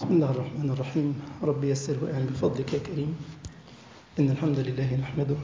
بسم الله الرحمن الرحيم رب يسر وأعن بفضلك يا كريم إن الحمد لله نحمده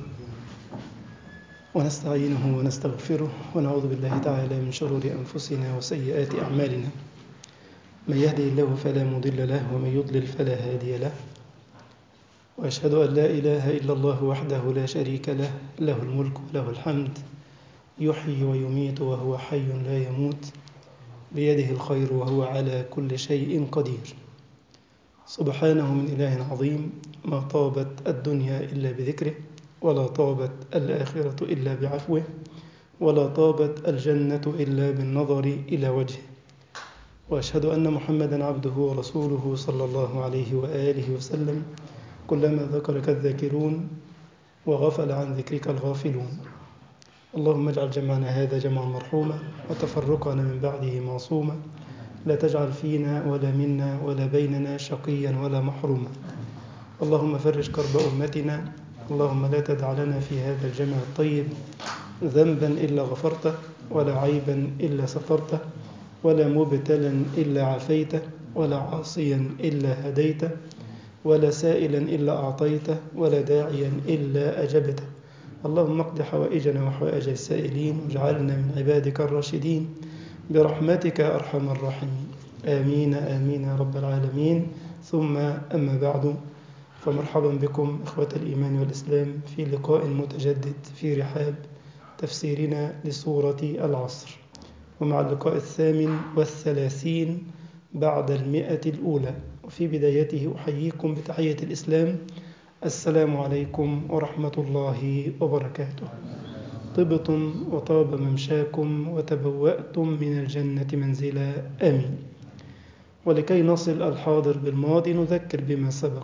ونستعينه ونستغفره ونعوذ بالله تعالى من شرور أنفسنا وسيئات أعمالنا من يهدي الله فلا مضل له ومن يضلل فلا هادي له وأشهد أن لا إله إلا الله وحده لا شريك له له الملك وله الحمد يحيي ويميت وهو حي لا يموت بيده الخير وهو على كل شيء قدير سبحانه من إله عظيم ما طابت الدنيا إلا بذكره ولا طابت الآخرة إلا بعفوه ولا طابت الجنة إلا بالنظر إلى وجهه وأشهد أن محمدا عبده ورسوله صلى الله عليه وآله وسلم كلما ذكرك الذاكرون وغفل عن ذكرك الغافلون اللهم اجعل جمعنا هذا جمعا مرحوما وتفرقنا من بعده معصوما لا تجعل فينا ولا منا ولا بيننا شقيا ولا محروما اللهم فرج كرب أمتنا اللهم لا تدع لنا في هذا الجمع الطيب ذنبا إلا غفرته ولا عيبا إلا سترته ولا مبتلا إلا عافيته ولا عاصيا إلا هديته ولا سائلا إلا أعطيته ولا داعيا إلا أجبته اللهم اقض حوائجنا وحوائج السائلين واجعلنا من عبادك الراشدين برحمتك يا أرحم الراحمين آمين آمين يا رب العالمين ثم أما بعد فمرحبا بكم إخوة الإيمان والإسلام في لقاء متجدد في رحاب تفسيرنا لسورة العصر ومع اللقاء الثامن والثلاثين بعد المئة الأولى وفي بدايته أحييكم بتحية الإسلام السلام عليكم ورحمة الله وبركاته طبتم وطاب ممشاكم وتبوأتم من الجنة منزلا آمين ولكي نصل الحاضر بالماضي نذكر بما سبق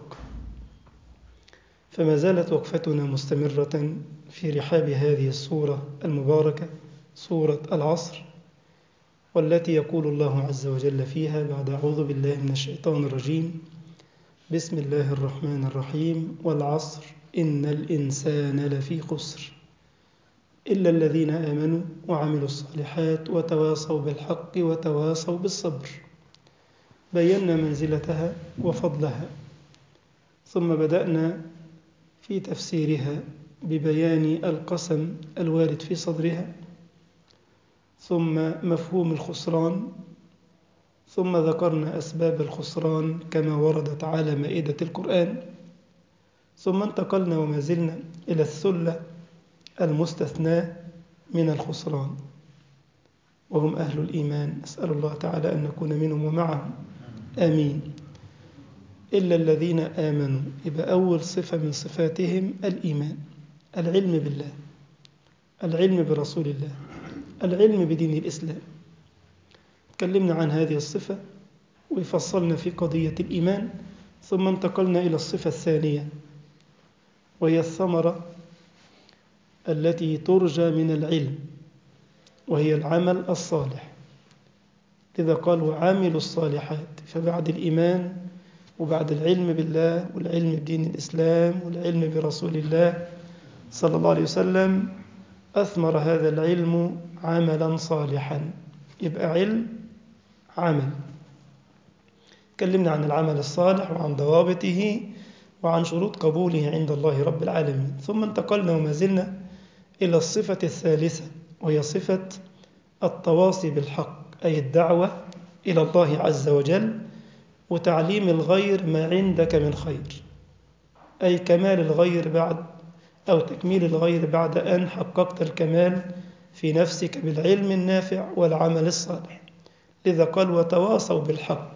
فما زالت وقفتنا مستمرة في رحاب هذه السورة المباركة سورة العصر والتي يقول الله عز وجل فيها بعد أعوذ بالله من الشيطان الرجيم بسم الله الرحمن الرحيم والعصر إن الإنسان لفي خسر إلا الذين آمنوا وعملوا الصالحات وتواصوا بالحق وتواصوا بالصبر بينا منزلتها وفضلها ثم بدأنا في تفسيرها ببيان القسم الوارد في صدرها ثم مفهوم الخسران ثم ذكرنا أسباب الخسران كما وردت على مائدة القرآن ثم انتقلنا وما زلنا إلى الثلة المستثناة من الخسران وهم أهل الإيمان نسأل الله تعالى أن نكون منهم ومعهم آمين إلا الذين آمنوا يبقى أول صفة من صفاتهم الإيمان العلم بالله العلم برسول الله العلم بدين الإسلام تكلمنا عن هذه الصفة وفصلنا في قضية الإيمان ثم انتقلنا إلى الصفة الثانية وهي الثمرة التي ترجى من العلم وهي العمل الصالح لذا قال وعاملوا الصالحات فبعد الإيمان وبعد العلم بالله والعلم بدين الإسلام والعلم برسول الله صلى الله عليه وسلم أثمر هذا العلم عملا صالحا يبقى علم عمل تكلمنا عن العمل الصالح وعن ضوابطه وعن شروط قبوله عند الله رب العالمين ثم انتقلنا وما زلنا إلى الصفة الثالثة وهي صفة التواصي بالحق أي الدعوة إلى الله عز وجل وتعليم الغير ما عندك من خير أي كمال الغير بعد أو تكميل الغير بعد أن حققت الكمال في نفسك بالعلم النافع والعمل الصالح لذا قال وتواصوا بالحق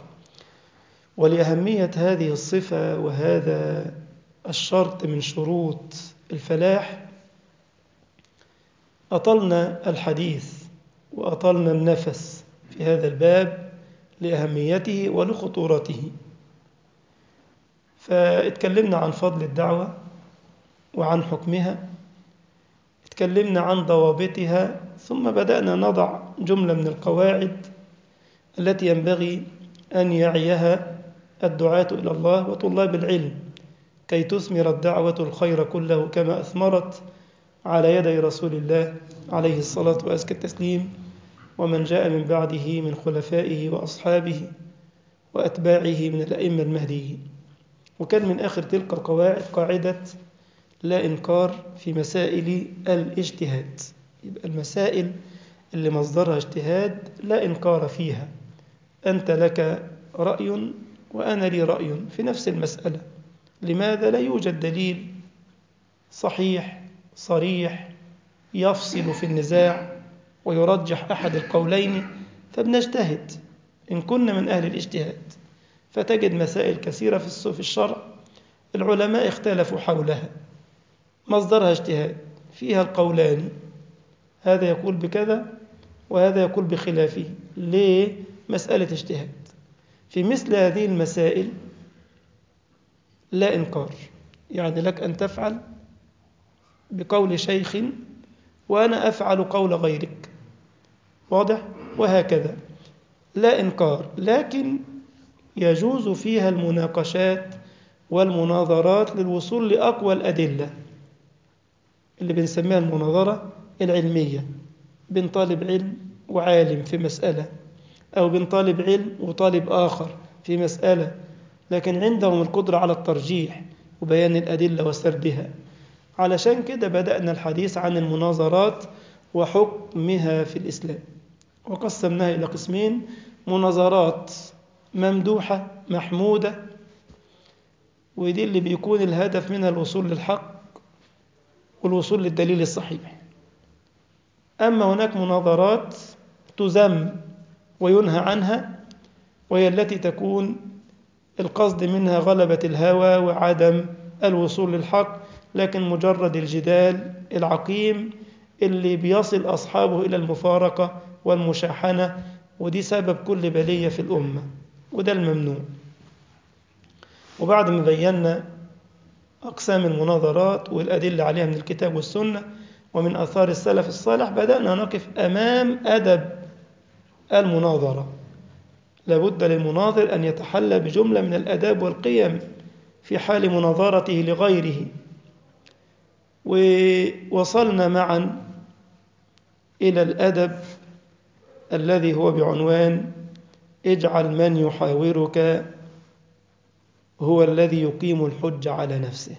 ولأهمية هذه الصفة وهذا الشرط من شروط الفلاح أطلنا الحديث وأطلنا النفس في هذا الباب لأهميته ولخطورته فاتكلمنا عن فضل الدعوة وعن حكمها اتكلمنا عن ضوابطها ثم بدأنا نضع جملة من القواعد التي ينبغي أن يعيها الدعاة إلى الله وطلاب العلم كي تثمر الدعوة الخير كله كما أثمرت على يدي رسول الله عليه الصلاة وأزكى التسليم ومن جاء من بعده من خلفائه وأصحابه وأتباعه من الأئمة المهديين وكان من آخر تلك القواعد قاعدة لا إنكار في مسائل الاجتهاد يبقى المسائل اللي مصدرها اجتهاد لا إنكار فيها أنت لك رأي وأنا لي رأي في نفس المسألة لماذا لا يوجد دليل صحيح صريح يفصل في النزاع ويرجح أحد القولين فبنجتهد إن كنا من أهل الاجتهاد فتجد مسائل كثيرة في الشرع العلماء اختلفوا حولها مصدرها اجتهاد فيها القولان هذا يقول بكذا وهذا يقول بخلافه ليه مسألة اجتهاد في مثل هذه المسائل لا إنكار يعني لك أن تفعل بقول شيخ وأنا أفعل قول غيرك واضح وهكذا لا إنكار لكن يجوز فيها المناقشات والمناظرات للوصول لأقوى الأدلة اللي بنسميها المناظرة العلمية بين طالب علم وعالم في مسألة أو بين طالب علم وطالب آخر في مسألة لكن عندهم القدرة على الترجيح وبيان الأدلة وسردها علشان كده بدأنا الحديث عن المناظرات وحكمها في الإسلام وقسمناها إلى قسمين مناظرات ممدوحة محمودة ودي اللي بيكون الهدف منها الوصول للحق والوصول للدليل الصحيح أما هناك مناظرات تذم وينهى عنها وهي التي تكون القصد منها غلبة الهوى وعدم الوصول للحق لكن مجرد الجدال العقيم اللي بيصل أصحابه إلى المفارقة والمشاحنة ودي سبب كل بلية في الأمة وده الممنوع وبعد ما بينا أقسام المناظرات والأدلة عليها من الكتاب والسنة ومن أثار السلف الصالح بدأنا نقف أمام أدب المناظرة لابد للمناظر أن يتحلى بجملة من الأداب والقيم في حال مناظرته لغيره ووصلنا معا إلى الأدب الذي هو بعنوان اجعل من يحاورك هو الذي يقيم الحج على نفسه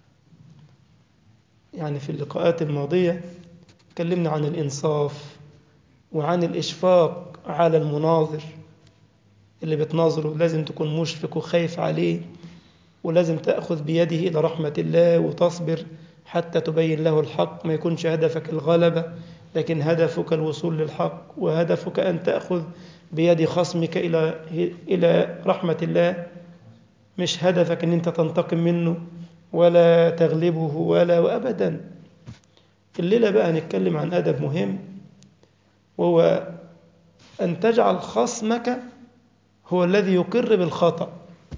يعني في اللقاءات الماضية تكلمنا عن الإنصاف وعن الإشفاق على المناظر اللي بتناظره لازم تكون مشفق وخايف عليه ولازم تأخذ بيده إلى رحمة الله وتصبر حتى تبين له الحق ما يكونش هدفك الغلبة لكن هدفك الوصول للحق وهدفك أن تأخذ بيد خصمك إلى إلى رحمة الله مش هدفك أن أنت تنتقم منه ولا تغلبه ولا وأبدا الليلة بقى نتكلم عن أدب مهم وهو أن تجعل خصمك هو الذي يقر بالخطأ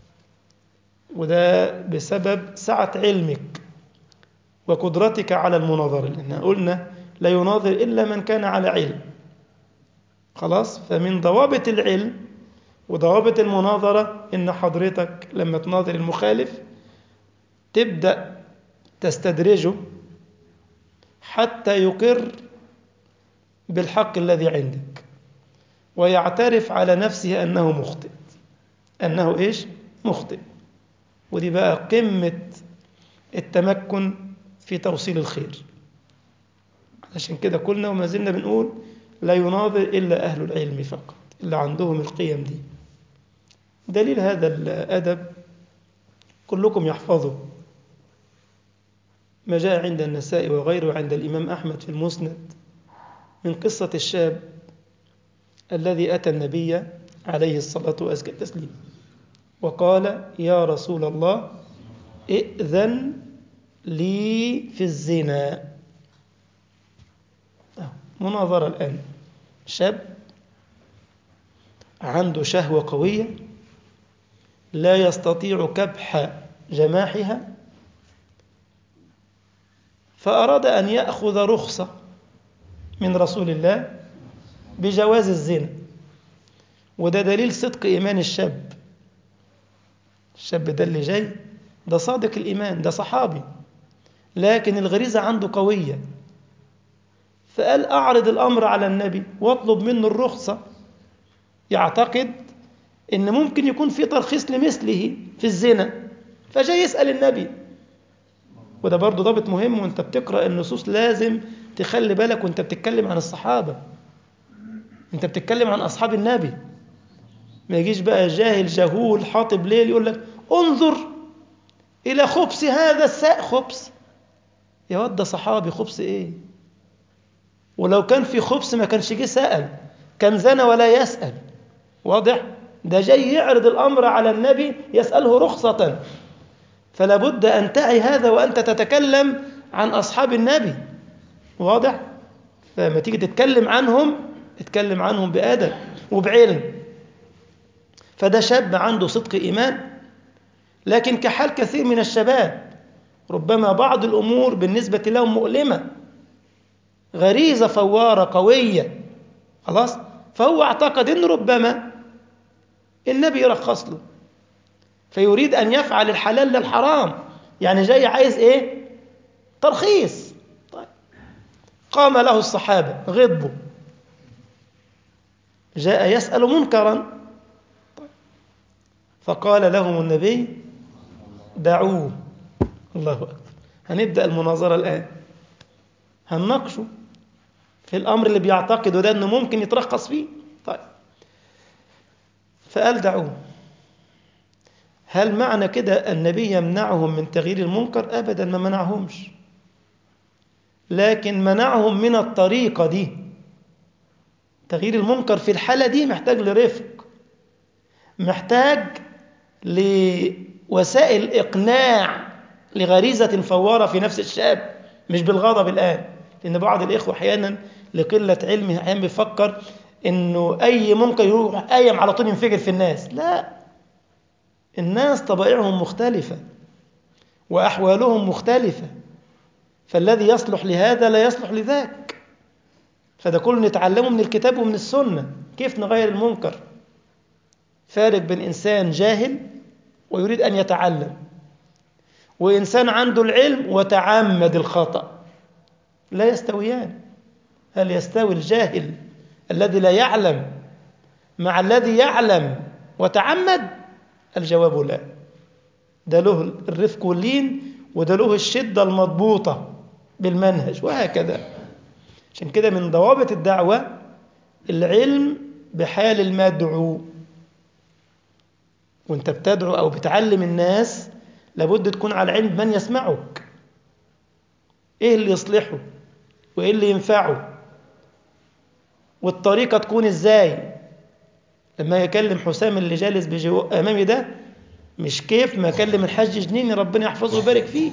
وده بسبب سعة علمك وقدرتك على المناظرة لأن قلنا لا يناظر إلا من كان على علم خلاص فمن ضوابط العلم وضوابط المناظرة إن حضرتك لما تناظر المخالف تبدأ تستدرجه حتى يقر بالحق الذي عندك ويعترف على نفسه أنه مخطئ أنه إيش؟ مخطئ ودي بقى قمة التمكن في توصيل الخير عشان كده قلنا وما زلنا بنقول لا يناظر إلا أهل العلم فقط اللي عندهم القيم دي دليل هذا الأدب كلكم يحفظه ما جاء عند النساء وغيره عند الإمام أحمد في المسند من قصة الشاب الذي أتى النبي عليه الصلاة وأزكى التسليم وقال يا رسول الله ائذن لي في الزنا مناظرة الآن شاب عنده شهوة قوية لا يستطيع كبح جماحها فأراد أن يأخذ رخصة من رسول الله بجواز الزنا وده دليل صدق إيمان الشاب الشاب ده اللي جاي ده صادق الإيمان ده صحابي لكن الغريزة عنده قوية فقال أعرض الأمر على النبي واطلب منه الرخصة يعتقد إن ممكن يكون في ترخيص لمثله في الزنا فجاي يسأل النبي وده برضه ضابط مهم وانت بتقرأ النصوص لازم تخلي بالك وانت بتتكلم عن الصحابة انت بتتكلم عن أصحاب النبي ما يجيش بقى جاهل جهول حاطب ليل يقول لك انظر إلى خبث هذا الساء خبث يا واد ده صحابي خبث إيه ولو كان في خبث ما كانش جه سأل كان زنى ولا يسأل واضح ده جاي يعرض الأمر على النبي يسأله رخصة فلا بد أن تعي هذا وأنت تتكلم عن أصحاب النبي واضح فلما تيجي تتكلم عنهم اتكلم عنهم بأدب وبعلم فده شاب عنده صدق إيمان لكن كحال كثير من الشباب ربما بعض الأمور بالنسبة لهم مؤلمة غريزة فوارة قوية خلاص فهو اعتقد أن ربما النبي يرخص له فيريد أن يفعل الحلال للحرام يعني جاي عايز إيه ترخيص طيب. قام له الصحابة غضبوا جاء يسأل منكرا طيب. فقال لهم النبي دعوه الله أكبر هنبدأ المناظرة الآن هنناقشه في الأمر اللي بيعتقده ده أنه ممكن يترخص فيه طيب فقال دعوه هل معنى كده النبي يمنعهم من تغيير المنكر أبدا ما منعهمش لكن منعهم من الطريقة دي تغيير المنكر في الحالة دي محتاج لرفق محتاج لوسائل إقناع لغريزة فوارة في نفس الشاب مش بالغضب الآن لأن بعض الإخوة أحيانا لقلة علمه أحيانا بيفكر إنه أي منكر يروح قايم على طول ينفجر في الناس لا الناس طبائعهم مختلفة وأحوالهم مختلفة فالذي يصلح لهذا لا يصلح لذاك فده كله نتعلمه من الكتاب ومن السنة كيف نغير المنكر فارق بين إنسان جاهل ويريد أن يتعلم وإنسان عنده العلم وتعمد الخطأ لا يستويان هل يستوي الجاهل الذي لا يعلم مع الذي يعلم وتعمد الجواب لا ده له الرفق واللين وده له الشدة المضبوطة بالمنهج وهكذا عشان كده من ضوابط الدعوة العلم بحال المدعو وانت بتدعو أو بتعلم الناس لابد تكون على علم من يسمعك ايه اللي يصلحه وايه اللي ينفعه والطريقة تكون ازاي لما يكلم حسام اللي جالس بجو امامي ده مش كيف ما اكلم الحاج جنيني ربنا يحفظه ويبارك فيه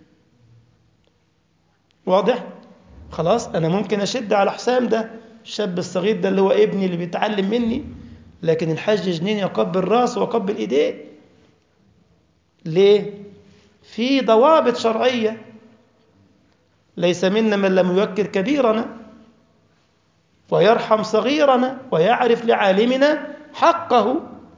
واضح خلاص انا ممكن اشد على حسام ده الشاب الصغير ده اللي هو ابني اللي بيتعلم مني لكن الحاج جنيني يقبل راسه ويقبل ايديه ليه في ضوابط شرعيه ليس منا من لم يوكر كبيرنا ويرحم صغيرنا ويعرف لعالمنا حقه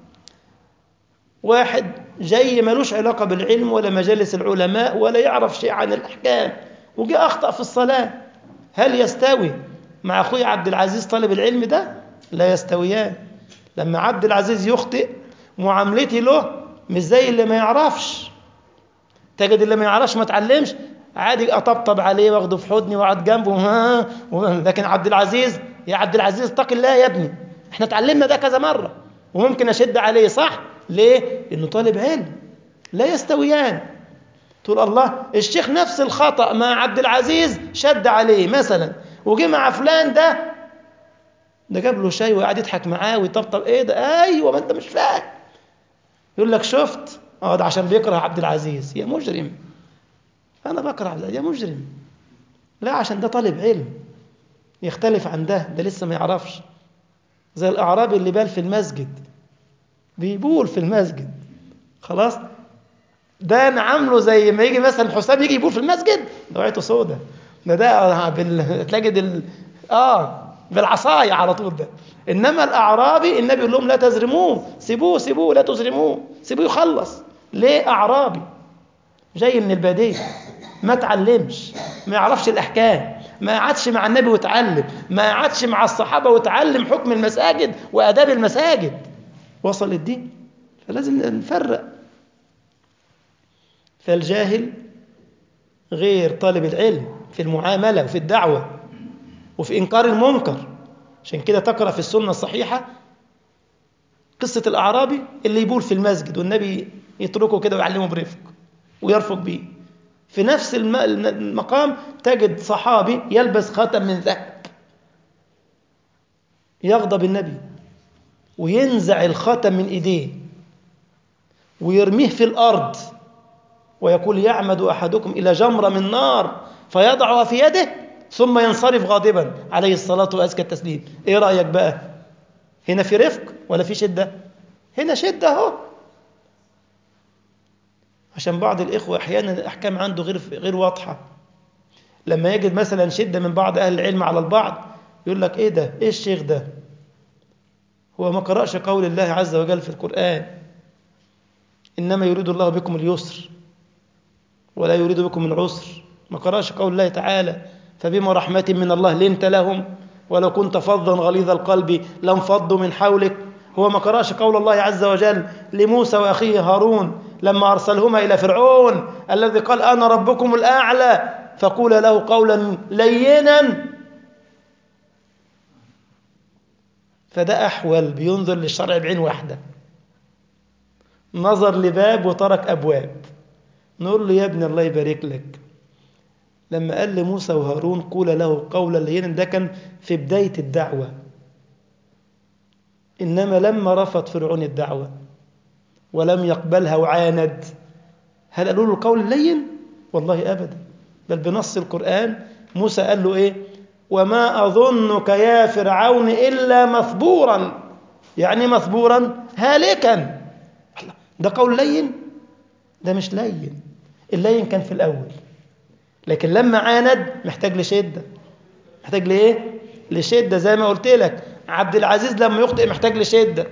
واحد جاي ملوش علاقة بالعلم ولا مجالس العلماء ولا يعرف شيء عن الأحكام وجاء أخطأ في الصلاة هل يستوي مع أخوي عبد العزيز طالب العلم ده؟ لا يستويان لما عبد العزيز يخطئ معاملتي له مش زي اللي ما يعرفش تجد اللي ما يعرفش ما تعلمش عادي اطبطب عليه واخده في حضني واقعد جنبه ها لكن عبد العزيز يا عبد العزيز اتق الله يا ابني احنا اتعلمنا ده كذا مره وممكن اشد عليه صح ليه لانه طالب علم لا يستويان تقول الله الشيخ نفس الخطا مع عبد العزيز شد عليه مثلا وجه مع فلان ده ده جاب له شاي وقعد يضحك معاه ويطبطب ايه ده ايوه ما انت مش فاهم يقول لك شفت اه ده عشان بيكره عبد العزيز يا مجرم أنا بكره عبد العزيز يا مجرم لا عشان ده طالب علم يختلف عن ده ده لسه ما يعرفش زي الأعرابي اللي بال في المسجد بيبول في المسجد خلاص ده نعامله زي ما يجي مثلا حسام يجي يبول في المسجد ده وعيته سودة ده ده بال... تلاقي دل... اه بالعصاية على طول ده إنما الأعرابي النبي يقول لهم لا تزرموه سيبوه سيبوه لا تزرموه سيبوه يخلص ليه أعرابي جاي من البادية ما تعلمش ما يعرفش الأحكام ما قعدش مع النبي وتعلم ما قعدش مع الصحابة وتعلم حكم المساجد وآداب المساجد وصلت دي فلازم نفرق فالجاهل غير طالب العلم في المعاملة وفي الدعوة وفي إنكار المنكر عشان كده تقرأ في السنة الصحيحة قصة الأعرابي اللي يبول في المسجد والنبي يتركه كده ويعلمه برفق ويرفق بيه في نفس المقام تجد صحابي يلبس خاتم من ذهب يغضب النبي وينزع الخاتم من ايديه ويرميه في الارض ويقول يعمد احدكم الى جمره من نار فيضعها في يده ثم ينصرف غاضبا عليه الصلاه وازكى التسليم ايه رايك بقى هنا في رفق ولا في شده هنا شده اهو عشان بعض الإخوة أحيانا الأحكام عنده غير غير واضحة لما يجد مثلا شدة من بعض أهل العلم على البعض يقول لك إيه ده؟ إيه الشيخ ده؟ هو ما قرأش قول الله عز وجل في القرآن إنما يريد الله بكم اليسر ولا يريد بكم العسر ما قرأش قول الله تعالى فبما رحمة من الله لنت لهم ولو كنت فظا غليظ القلب لانفضوا من حولك هو ما قرأش قول الله عز وجل لموسى وأخيه هارون لما أرسلهما إلى فرعون الذي قال أنا ربكم الأعلى فقول له قولا لينا فده أحول بينظر للشرع بعين واحدة نظر لباب وترك أبواب نقول له يا ابن الله يبارك لك لما قال لموسى وهارون قول له قولا لينا ده كان في بداية الدعوة إنما لما رفض فرعون الدعوة ولم يقبلها وعاند هل قالوا له القول اللين والله أبدا بل بنص القرآن موسى قال له إيه وما أظنك يا فرعون إلا مثبورا يعني مثبورا هالكا ده قول لين ده مش لين اللين كان في الأول لكن لما عاند محتاج لشدة محتاج لإيه لشدة زي ما قلت لك عبد العزيز لما يخطئ محتاج لشدة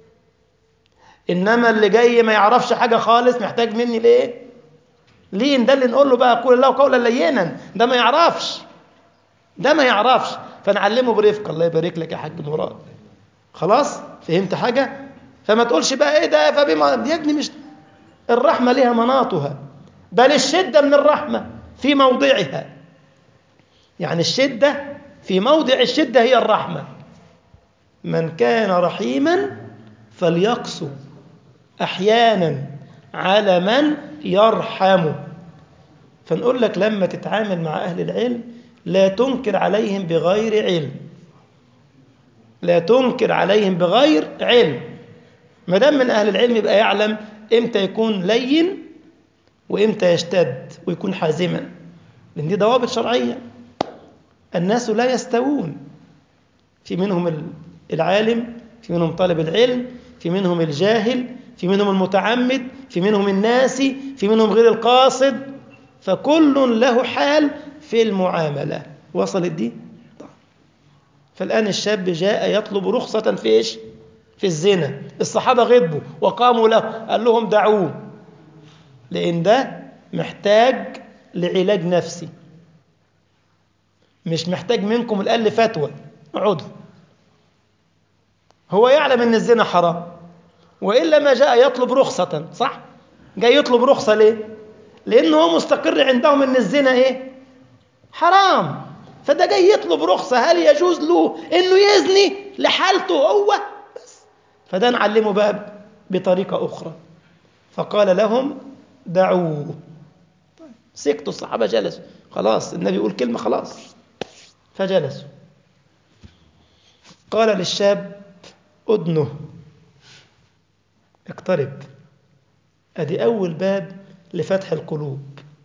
إنما اللي جاي ما يعرفش حاجة خالص محتاج مني ليه لين ده اللي نقول له بقى قول الله قولا لينا ده ما يعرفش ده ما يعرفش فنعلمه برفق الله يبارك لك يا حاج مراد خلاص فهمت حاجة فما تقولش بقى ايه ده فبما يا ابني مش الرحمة لها مناطها بل الشدة من الرحمة في موضعها يعني الشدة في موضع الشدة هي الرحمة من كان رحيما فليقسو أحيانا على من يرحم فنقول لك لما تتعامل مع أهل العلم لا تنكر عليهم بغير علم لا تنكر عليهم بغير علم ما دام من أهل العلم يبقى يعلم إمتى يكون لين وإمتى يشتد ويكون حازما لأن دي ضوابط شرعية الناس لا يستوون في منهم العالم في منهم طالب العلم في منهم الجاهل في منهم المتعمد في منهم الناسي في منهم غير القاصد فكل له حال في المعاملة وصلت دي طيب. فالآن الشاب جاء يطلب رخصة في إيش في الزنا الصحابة غضبوا وقاموا له قال لهم دعوه لأن ده محتاج لعلاج نفسي مش محتاج منكم الآن لفتوى اقعدوا هو يعلم ان الزنا حرام والا ما جاء يطلب رخصه صح جاي يطلب رخصه ليه لانه هو مستقر عندهم ان الزنا ايه حرام فده جاي يطلب رخصه هل يجوز له انه يزني لحالته هو بس فده نعلمه بقى بطريقه اخرى فقال لهم دعوه سكتوا الصحابه جلسوا خلاص النبي يقول كلمه خلاص فجلسوا قال للشاب أدنه اقترب أدي أول باب لفتح القلوب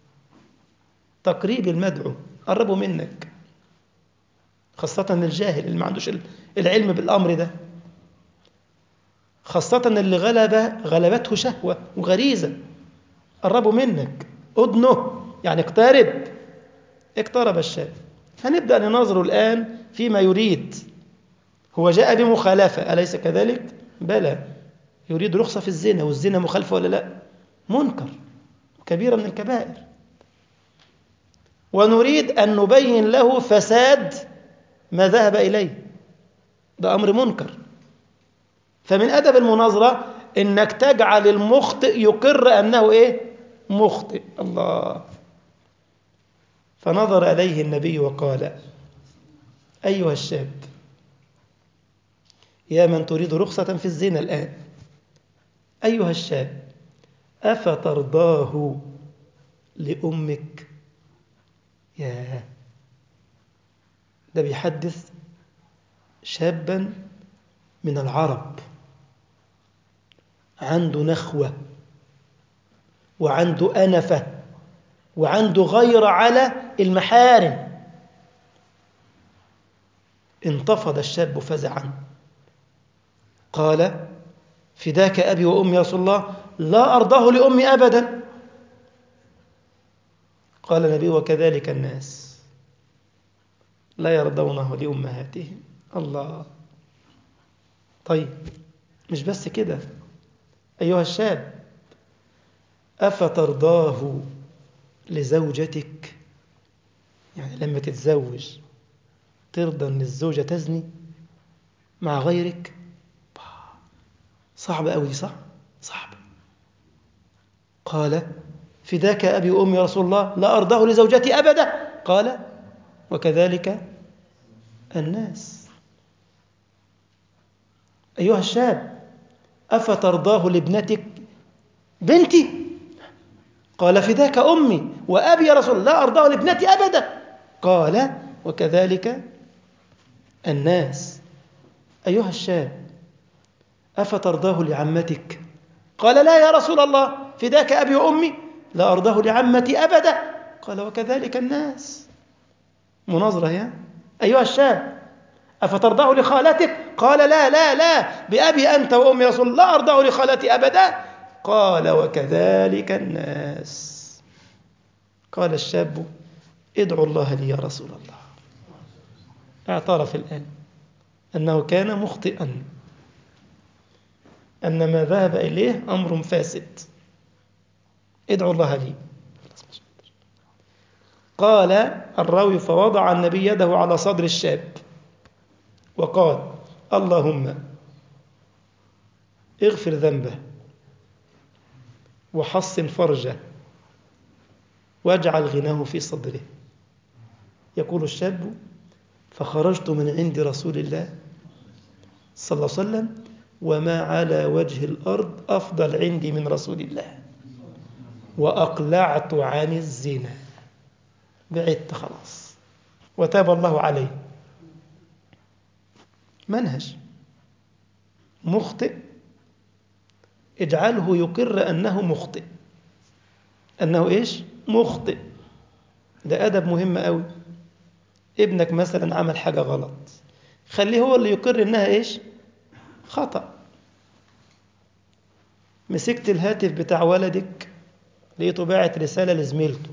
تقريب المدعو قربوا منك خاصة الجاهل اللي ما عندوش العلم بالأمر ده خاصة اللي غلب غلبته شهوة وغريزة قربوا منك أدنه يعني اقترب اقترب الشاب هنبدأ ننظر الآن فيما يريد هو جاء بمخالفة أليس كذلك؟ بلى يريد رخصة في الزنا والزنا مخالفة ولا لا؟ منكر كبيرة من الكبائر ونريد أن نبين له فساد ما ذهب إليه ده أمر منكر فمن أدب المناظرة إنك تجعل المخطئ يقر أنه إيه مخطئ الله فنظر إليه النبي وقال أيها الشاب يا من تريد رخصة في الزنا الآن أيها الشاب أفترضاه لأمك يا ده بيحدث شابا من العرب عنده نخوة وعنده أنفة وعنده غير على المحارم انتفض الشاب فزعا قال فداك أبي وأمي يا رسول الله لا أرضاه لأمي أبدا قال النبي وكذلك الناس لا يرضونه لأمهاتهم الله طيب مش بس كده أيها الشاب أفترضاه لزوجتك يعني لما تتزوج ترضى أن الزوجة تزني مع غيرك صعب أوي صح؟ صعب قال فداك أبي وأمي يا رسول الله لا أرضاه لزوجتي أبدا قال وكذلك الناس أيها الشاب أفترضاه لابنتك بنتي قال فداك أمي وأبي يا رسول الله لا أرضاه لابنتي أبدا قال وكذلك الناس أيها الشاب أفترضاه لعمتك قال لا يا رسول الله فداك أبي وأمي لا أرضاه لعمتي أبدا قال وكذلك الناس مناظرة يا أيها الشاب أفترضاه لخالتك قال لا لا لا بأبي أنت وأمي رسول الله لا أرضاه لخالتي أبدا قال وكذلك الناس قال الشاب ادعو الله لي يا رسول الله اعترف الآن أنه كان مخطئا أن ما ذهب إليه أمر فاسد ادعو الله لي قال الراوي فوضع النبي يده على صدر الشاب وقال اللهم اغفر ذنبه وحصن فرجه واجعل غناه في صدره يقول الشاب فخرجت من عند رسول الله صلى الله عليه وسلم وما على وجه الأرض أفضل عندي من رسول الله وأقلعت عن الزنا بعدت خلاص وتاب الله عليه منهج مخطئ اجعله يقر أنه مخطئ أنه إيش؟ مخطئ ده أدب مهم قوي ابنك مثلا عمل حاجة غلط خليه هو اللي يقر إنها إيش؟ خطأ مسكت الهاتف بتاع ولدك لقيته باعت رسالة لزميلته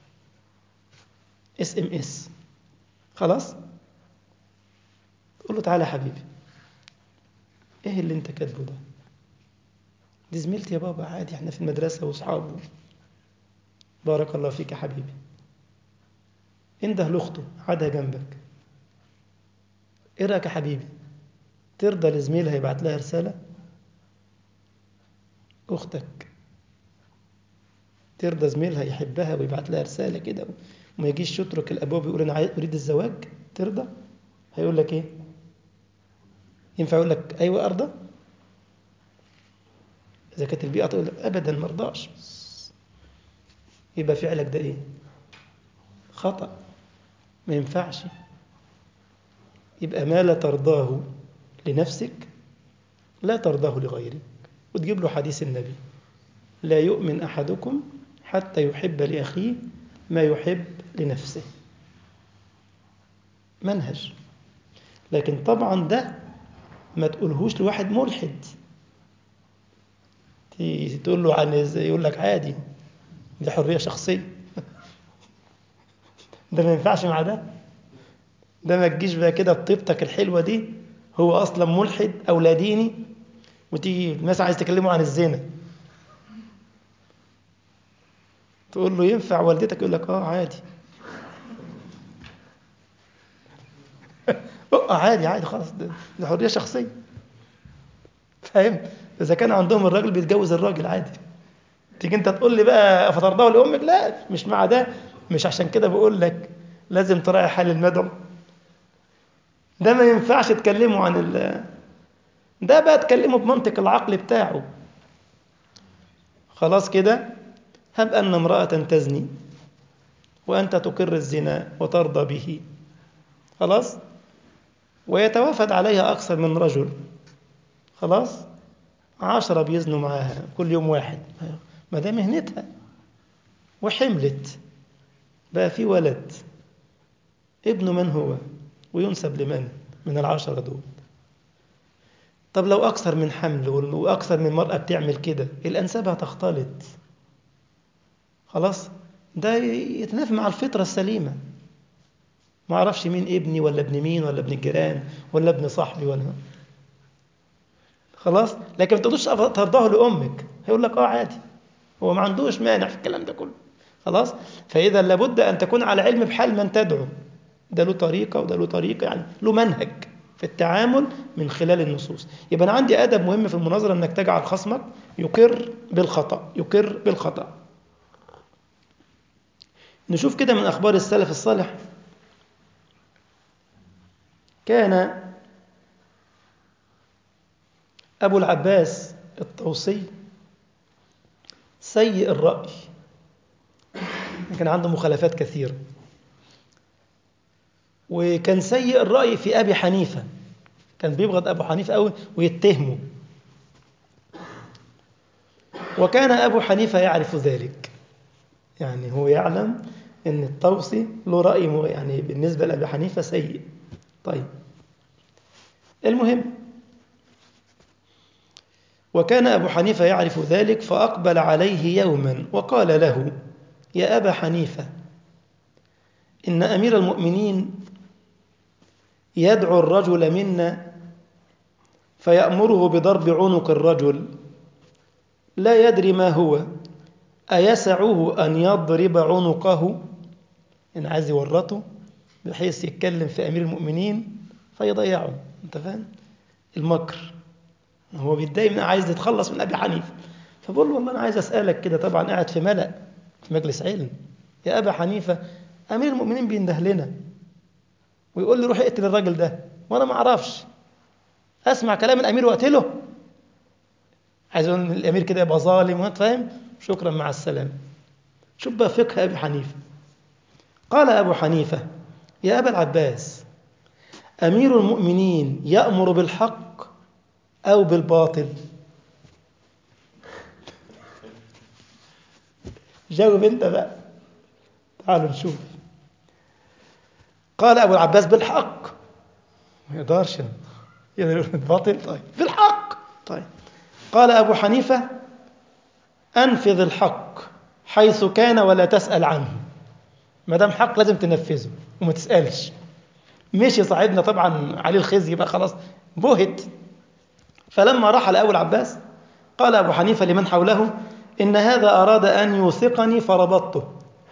اس ام اس خلاص تقول له تعالى يا حبيبي ايه اللي انت كاتبه ده دي زميلتي يا بابا عادي احنا في المدرسة واصحابه بارك الله فيك يا حبيبي انده لاخته قعدها جنبك ايه رايك يا حبيبي ترضى لزميلها يبعت لها رسالة اختك ترضى زميلها يحبها ويبعت لها رسالة كده وما يجيش يترك الابواب ويقول انا اريد الزواج ترضى هيقول لك ايه ينفع يقول لك ايوه ارضى اذا كانت البيئه تقول لك ابدا ما ارضاش يبقى فعلك ده ايه خطا ما ينفعش يبقى ما لا ترضاه لنفسك لا ترضاه لغيرك وتجيب له حديث النبي لا يؤمن احدكم حتى يحب لاخيه ما يحب لنفسه منهج لكن طبعا ده ما تقولهوش لواحد ملحد تقول له عن يقول لك عادي دي حرية شخصية ده ما ينفعش مع ده ده ما تجيش بقى كده بطيبتك الحلوة دي هو أصلا ملحد أو لا ديني وتيجي مثلا عايز تكلمه عن الزنا تقول له ينفع والدتك يقول لك اه عادي اه عادي عادي خلاص ده, ده حريه شخصيه فاهم اذا كان عندهم الراجل بيتجوز الراجل عادي تيجي انت تقول لي بقى فترضاه لامك لا مش مع ده مش عشان كده بقول لك لازم تراعي حال المدعو ده ما ينفعش تكلمه عن ال ده بقى تكلمه بمنطق العقل بتاعه خلاص كده هب أن امرأة تزني وأنت تقر الزنا وترضى به خلاص ويتوافد عليها أكثر من رجل خلاص عشرة بيزنوا معاها كل يوم واحد ما ده مهنتها وحملت بقى في ولد ابن من هو وينسب لمن من العشرة دول طب لو أكثر من حمل وأكثر من مرأة بتعمل كده الأنساب هتختلط خلاص ده يتنافى مع الفطرة السليمة ما أعرفش مين ابني ولا ابن مين ولا ابن الجيران ولا ابن صاحبي ولا خلاص لكن ما تقدرش ترضاه لأمك هيقول لك اه عادي هو ما عندوش مانع في الكلام ده كله خلاص فإذا لابد أن تكون على علم بحال من تدعو ده له طريقة وده له طريقة يعني له منهج في التعامل من خلال النصوص يبقى أنا عندي أدب مهم في المناظرة أنك تجعل خصمك يقر بالخطأ يقر بالخطأ نشوف كده من أخبار السلف الصالح كان أبو العباس الطوسي سيء الرأي كان عنده مخالفات كثيرة وكان سيء الرأي في أبي حنيفة كان بيبغض أبو حنيفة أوي ويتهمه وكان أبو حنيفة يعرف ذلك يعني هو يعلم أن الطوسي له رأي يعني بالنسبة لأبي حنيفة سيء طيب المهم وكان أبو حنيفة يعرف ذلك فأقبل عليه يوما وقال له يا أبا حنيفة إن أمير المؤمنين يدعو الرجل منا فيأمره بضرب عنق الرجل لا يدري ما هو أيسعه أن يضرب عنقه إن عايز يورطه بحيث يتكلم في أمير المؤمنين فيضيعه أنت فاهم المكر هو بيتضايق من عايز يتخلص من أبي حنيفة فبقول له والله أنا عايز أسألك كده طبعا قاعد في ملأ في مجلس علم يا أبا حنيفة أمير المؤمنين بينده لنا ويقول لي روح اقتل الراجل ده وأنا ما أعرفش أسمع كلام الأمير وأقتله عايز أقول إن الأمير كده يبقى ظالم وأنت فاهم شكرا مع السلامة شوف بقى فقه أبي حنيفة قال أبو حنيفة يا أبا العباس أمير المؤمنين يأمر بالحق أو بالباطل جاوب أنت بقى تعالوا نشوف قال أبو العباس بالحق ما يقدرش يقدر يقول بالباطل طيب بالحق طيب قال أبو حنيفة أنفذ الحق حيث كان ولا تسأل عنه ما دام حق لازم تنفذه وما تسألش مشي صاحبنا طبعا عليه الخزي بقى خلاص بهت فلما رحل أبو العباس قال أبو حنيفة لمن حوله إن هذا أراد أن يوثقني فربطته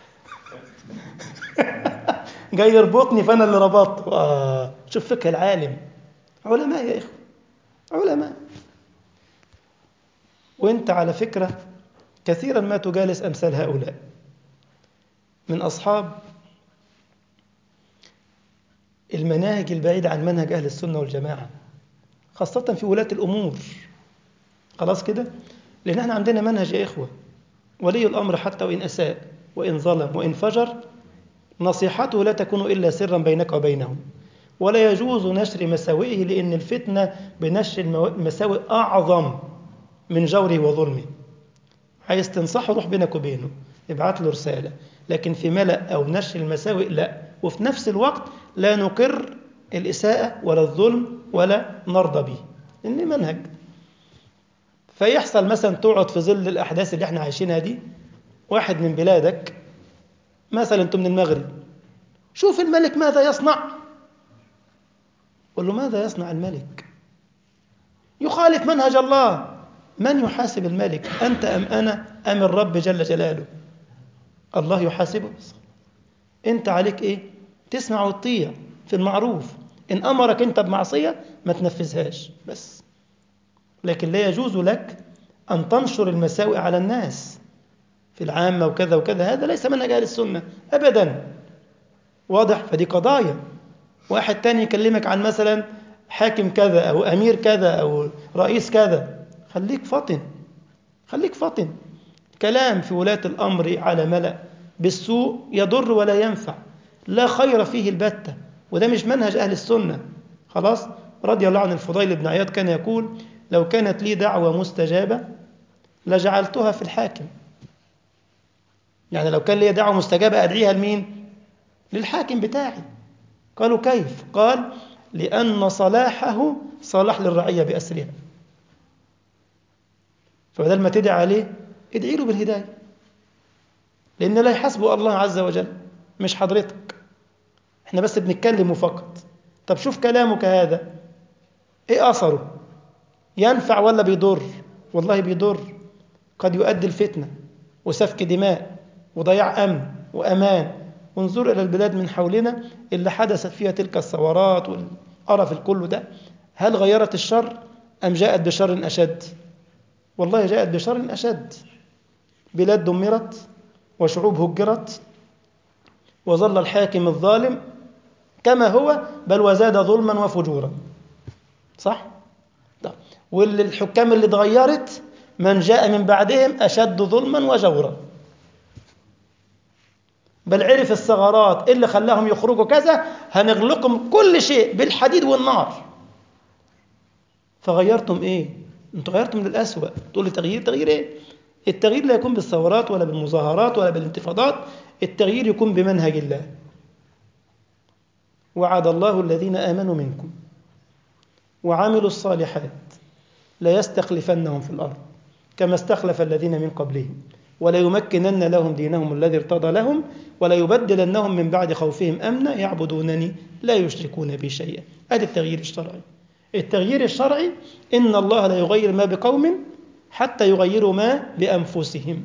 جاي يربطني فأنا اللي ربطته آه شوف فقه العالم علماء يا إخوة علماء وانت على فكرة كثيرا ما تجالس أمثال هؤلاء من أصحاب المناهج البعيدة عن منهج أهل السنة والجماعة خاصة في ولاة الأمور خلاص كده لأن احنا عندنا منهج يا إخوة ولي الأمر حتى وإن أساء وإن ظلم وإن فجر نصيحته لا تكون إلا سرا بينك وبينه ولا يجوز نشر مساوئه لأن الفتنة بنشر المساوئ أعظم من جوره وظلمه عايز تنصحه روح بينك وبينه ابعت له رسالة لكن في ملأ أو نشر المساوئ لا وفي نفس الوقت لا نقر الإساءة ولا الظلم ولا نرضى به إن منهج فيحصل مثلا تقعد في ظل الأحداث اللي احنا عايشينها دي واحد من بلادك مثلا انتم من المغرب شوف الملك ماذا يصنع قل له ماذا يصنع الملك يخالف منهج الله من يحاسب الملك أنت أم أنا أم الرب جل جلاله الله يحاسبه أنت عليك إيه تسمع وتطيع في المعروف إن أمرك أنت بمعصية ما تنفذهاش بس لكن لا يجوز لك أن تنشر المساوئ على الناس في العامة وكذا وكذا هذا ليس منهج أهل السنة أبدا واضح فدي قضايا واحد تاني يكلمك عن مثلا حاكم كذا أو أمير كذا أو رئيس كذا خليك فطن خليك فطن كلام في ولاة الأمر على ملأ بالسوء يضر ولا ينفع لا خير فيه البتة وده مش منهج أهل السنة خلاص رضي الله عن الفضيل بن عياض كان يقول لو كانت لي دعوة مستجابة لجعلتها في الحاكم يعني لو كان لي دعوة مستجابة أدعيها لمين للحاكم بتاعي قالوا كيف قال لأن صلاحه صلاح للرعية بأسرها فبدل ما تدعي عليه ادعي له بالهداية لأن لا يحاسبه الله عز وجل مش حضرتك احنا بس بنتكلم فقط طب شوف كلامك هذا ايه أثره ينفع ولا بيضر والله بيضر قد يؤدي الفتنة وسفك دماء وضياع أمن وأمان انظر إلى البلاد من حولنا اللي حدثت فيها تلك الثورات والقرف الكل ده هل غيرت الشر أم جاءت بشر أشد والله جاءت بشر أشد بلاد دمرت وشعوب هجرت وظل الحاكم الظالم كما هو بل وزاد ظلما وفجورا صح؟ طب. واللي الحكام اللي اتغيرت من جاء من بعدهم أشد ظلما وجورا بل عرف الثغرات اللي خلاهم يخرجوا كذا هنغلقهم كل شيء بالحديد والنار فغيرتم ايه انتوا غيرتم للأسوأ تقول لي تغيير تغيير ايه التغيير لا يكون بالثورات ولا بالمظاهرات ولا بالانتفاضات التغيير يكون بمنهج الله وعد الله الذين آمنوا منكم وعملوا الصالحات لا يستخلفنهم في الأرض كما استخلف الذين من قبلهم ولا يمكنن لهم دينهم الذي ارتضى لهم ولا يبدلنهم من بعد خوفهم أمنا يعبدونني لا يشركون بي شيئا هذا التغيير الشرعي التغيير الشرعي إن الله لا يغير ما بقوم حتى يغيروا ما بأنفسهم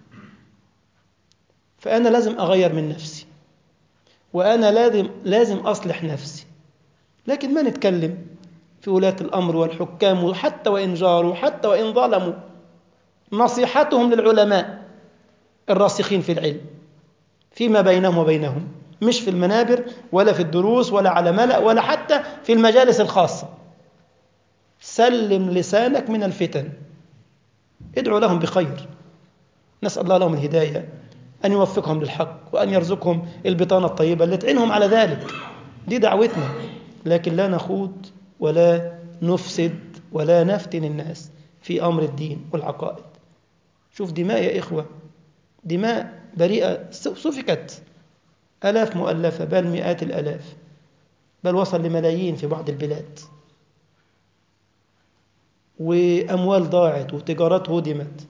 فأنا لازم أغير من نفسي وأنا لازم لازم أصلح نفسي لكن ما نتكلم في ولاة الأمر والحكام حتى وإن جاروا حتى وإن ظلموا نصيحتهم للعلماء الراسخين في العلم فيما بينهم وبينهم مش في المنابر ولا في الدروس ولا على ملأ ولا حتى في المجالس الخاصة سلم لسانك من الفتن ادعو لهم بخير نسأل الله لهم الهداية أن يوفقهم للحق وأن يرزقهم البطانة الطيبة اللي تعينهم على ذلك دي دعوتنا لكن لا نخوض ولا نفسد ولا نفتن الناس في أمر الدين والعقائد شوف دماء يا إخوة دماء بريئة سفكت ألاف مؤلفة بل مئات الألاف بل وصل لملايين في بعض البلاد وأموال ضاعت وتجارات هدمت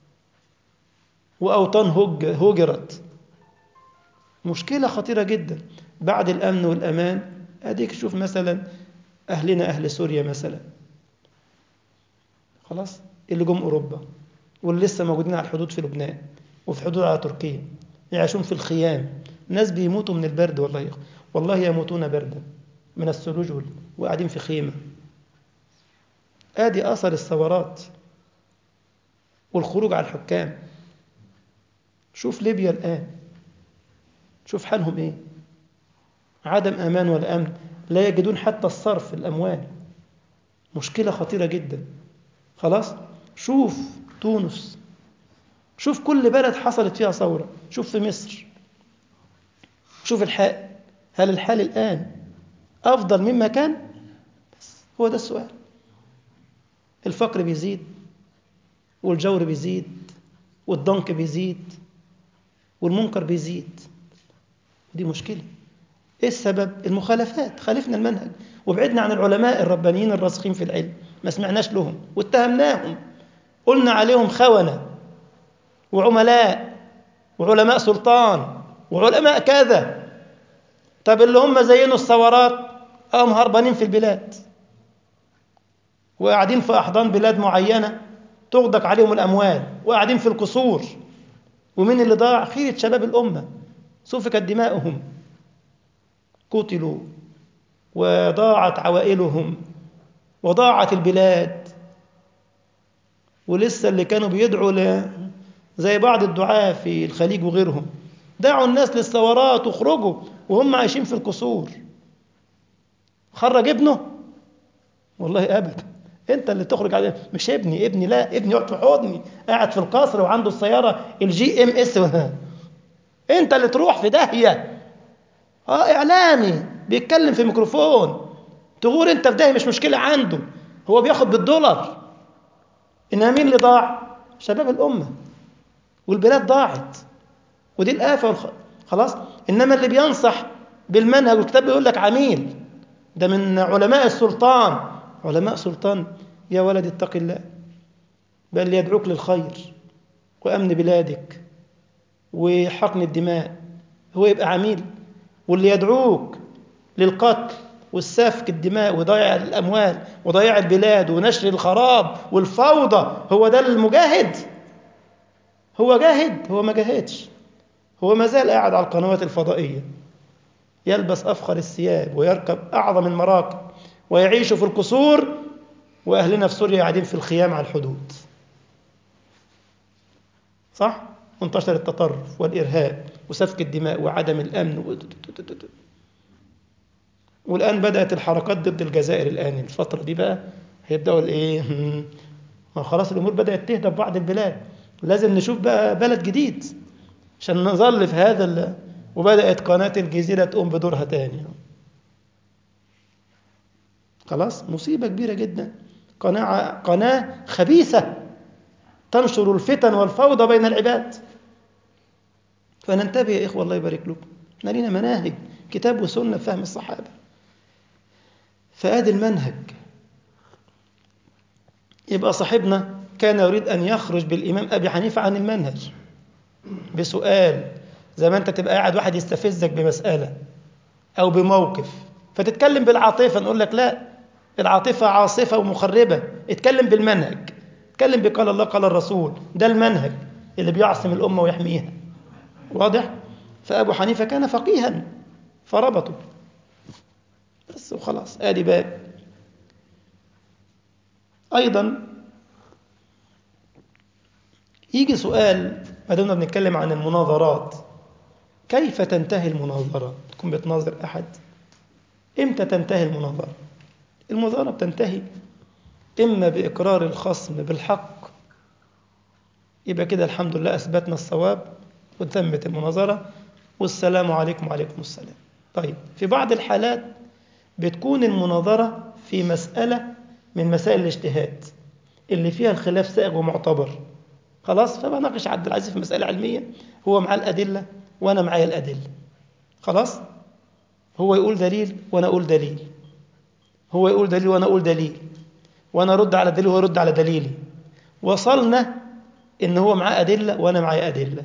وأوطان هج هجرت مشكلة خطيرة جدا بعد الأمن والأمان أديك شوف مثلا أهلنا أهل سوريا مثلا خلاص اللي جم أوروبا واللي لسه موجودين على الحدود في لبنان وفي حدود على تركيا يعيشون في الخيام ناس بيموتوا من البرد والله يا والله يموتون بردا من الثلوج وقاعدين في خيمة آدي أثر الثورات والخروج على الحكام شوف ليبيا الآن شوف حالهم إيه عدم أمان ولا أمن لا يجدون حتى الصرف الأموال مشكلة خطيرة جدا خلاص شوف تونس شوف كل بلد حصلت فيها ثورة شوف في مصر شوف الحال هل الحال الآن أفضل مما كان بس هو ده السؤال الفقر بيزيد والجور بيزيد والضنك بيزيد والمنكر بيزيد دي مشكلة ايه السبب المخالفات خالفنا المنهج وبعدنا عن العلماء الربانيين الراسخين في العلم ما سمعناش لهم واتهمناهم قلنا عليهم خونة وعملاء وعلماء سلطان وعلماء كذا طب اللي هم زينوا الثورات قاموا هربانين في البلاد وقاعدين في أحضان بلاد معينة تغدق عليهم الأموال وقاعدين في القصور ومن اللي ضاع خيرة شباب الأمة سفكت دماؤهم قتلوا وضاعت عوائلهم وضاعت البلاد ولسه اللي كانوا بيدعوا ل... زي بعض الدعاة في الخليج وغيرهم دعوا الناس للثورات واخرجوا وهم عايشين في القصور خرج ابنه والله ابدا انت اللي تخرج عليه مش ابني ابني لا ابني يقعد في حضني قاعد في القصر وعنده السياره الجي ام اس انت اللي تروح في داهيه اه اعلامي بيتكلم في ميكروفون تغور انت في داهيه مش مشكله عنده هو بياخد بالدولار انما مين اللي ضاع شباب الامه والبلاد ضاعت ودي الآفة والخ... خلاص إنما اللي بينصح بالمنهج والكتاب بيقول لك عميل ده من علماء السلطان علماء سلطان يا ولد اتق الله بل يدعوك للخير وأمن بلادك وحقن الدماء هو يبقى عميل واللي يدعوك للقتل والسفك الدماء وضياع الأموال وضياع البلاد ونشر الخراب والفوضى هو ده المجاهد هو جاهد هو ما جاهدش هو ما زال قاعد على القنوات الفضائية يلبس أفخر الثياب ويركب أعظم المراكب ويعيش في القصور وأهلنا في سوريا قاعدين في الخيام على الحدود صح؟ وانتشر التطرف والإرهاب وسفك الدماء وعدم الأمن و... والآن بدأت الحركات ضد الجزائر الآن الفترة دي بقى هيبدأوا الإيه؟ ما خلاص الأمور بدأت تهدى في بعض البلاد لازم نشوف بقى بلد جديد عشان نظل في هذا ال... وبدأت قناة الجزيرة تقوم بدورها تاني خلاص مصيبة كبيرة جدا قناة قناة خبيثة تنشر الفتن والفوضى بين العباد فننتبه يا إخوة الله يبارك لكم احنا لينا مناهج كتاب وسنة فهم الصحابة فآدي المنهج يبقى صاحبنا كان يريد أن يخرج بالإمام أبي حنيفة عن المنهج بسؤال زي ما أنت تبقى قاعد واحد يستفزك بمسألة أو بموقف فتتكلم بالعاطفة نقول لك لا العاطفة عاصفة ومخربة اتكلم بالمنهج اتكلم بقال الله قال الرسول ده المنهج اللي بيعصم الأمة ويحميها واضح؟ فأبو حنيفة كان فقيها فربطه بس وخلاص آدي باب أيضا يجي سؤال ما دمنا بنتكلم عن المناظرات كيف تنتهي المناظرة تكون بتناظر أحد إمتى تنتهي المناظرة المناظرة بتنتهي إما بإقرار الخصم بالحق يبقى كده الحمد لله أثبتنا الصواب وتمت المناظرة والسلام عليكم وعليكم السلام طيب في بعض الحالات بتكون المناظرة في مسألة من مسائل الاجتهاد اللي فيها الخلاف سائغ ومعتبر خلاص فبناقش عبد العزيز في مسألة علمية هو معاه الأدلة وأنا معايا الأدلة خلاص هو يقول دليل وأنا أقول دليل هو يقول دليل وأنا أقول دليل وأنا أرد على دليل وهو يرد على دليلي وصلنا إن هو معاه أدلة وأنا معايا أدلة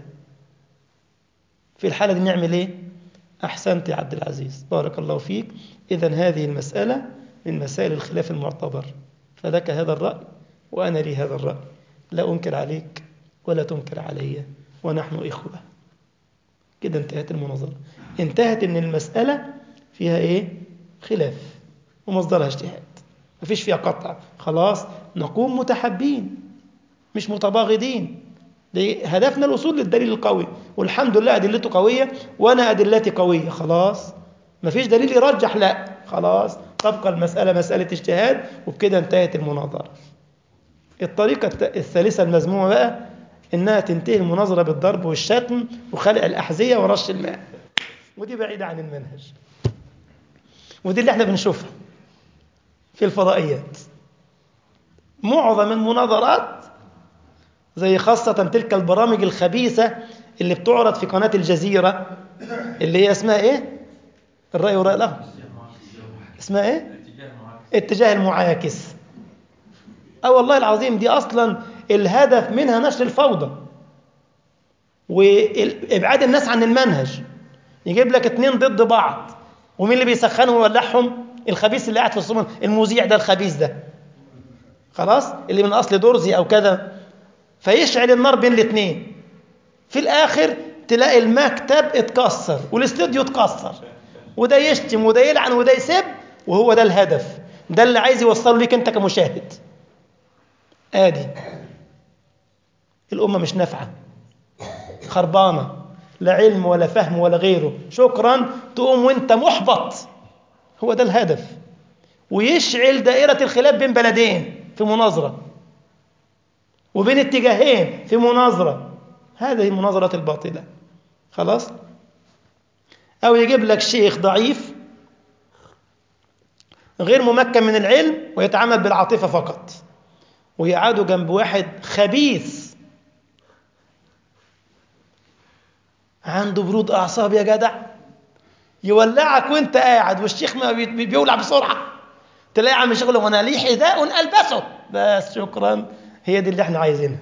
في الحالة دي نعمل إيه؟ أحسنت يا عبد العزيز بارك الله فيك إذا هذه المسألة من مسائل الخلاف المعتبر فلك هذا الرأي وأنا لي هذا الرأي لا أنكر عليك ولا تنكر علي ونحن إخوة كده انتهت المناظرة انتهت ان المسألة فيها ايه خلاف ومصدرها اجتهاد مفيش فيها قطع خلاص نقوم متحبين مش متباغضين هدفنا الوصول للدليل القوي والحمد لله أدلته قوية وأنا أدلتي قوية خلاص مفيش دليل يرجح لا خلاص تبقى المسألة مسألة اجتهاد وبكده انتهت المناظرة الطريقة الثالثة المذمومة بقى إنها تنتهي المناظرة بالضرب والشتم وخلع الأحذية ورش الماء ودي بعيدة عن المنهج ودي اللي احنا بنشوفها في الفضائيات معظم المناظرات زي خاصة تلك البرامج الخبيثة اللي بتعرض في قناة الجزيرة اللي هي اسمها ايه؟ الرأي ورأي الأخر اسمها ايه؟ اتجاه المعاكس اه والله العظيم دي اصلا الهدف منها نشر الفوضى وابعاد الناس عن المنهج يجيب لك اتنين ضد بعض ومين اللي بيسخنهم ويولعهم الخبيث اللي قاعد في الصمم المذيع ده الخبيث ده خلاص اللي من اصل درزي او كذا فيشعل النار بين الاثنين في الاخر تلاقي المكتب اتكسر والاستوديو اتكسر وده يشتم وده يلعن وده يسب وهو ده الهدف ده اللي عايز يوصله ليك انت كمشاهد ادي الأمة مش نافعة خربانة لا علم ولا فهم ولا غيره شكرا تقوم وانت محبط هو ده الهدف ويشعل دائرة الخلاف بين بلدين في مناظرة وبين اتجاهين في مناظرة هذه المناظرة الباطلة خلاص أو يجيب لك شيخ ضعيف غير ممكن من العلم ويتعامل بالعاطفة فقط ويقعدوا جنب واحد خبيث عنده برود أعصاب يا جدع يولعك وانت قاعد والشيخ ما بيولع بسرعة تلاقي عم شغله وانا لي حذاء ألبسه بس شكرا هي دي اللي احنا عايزينها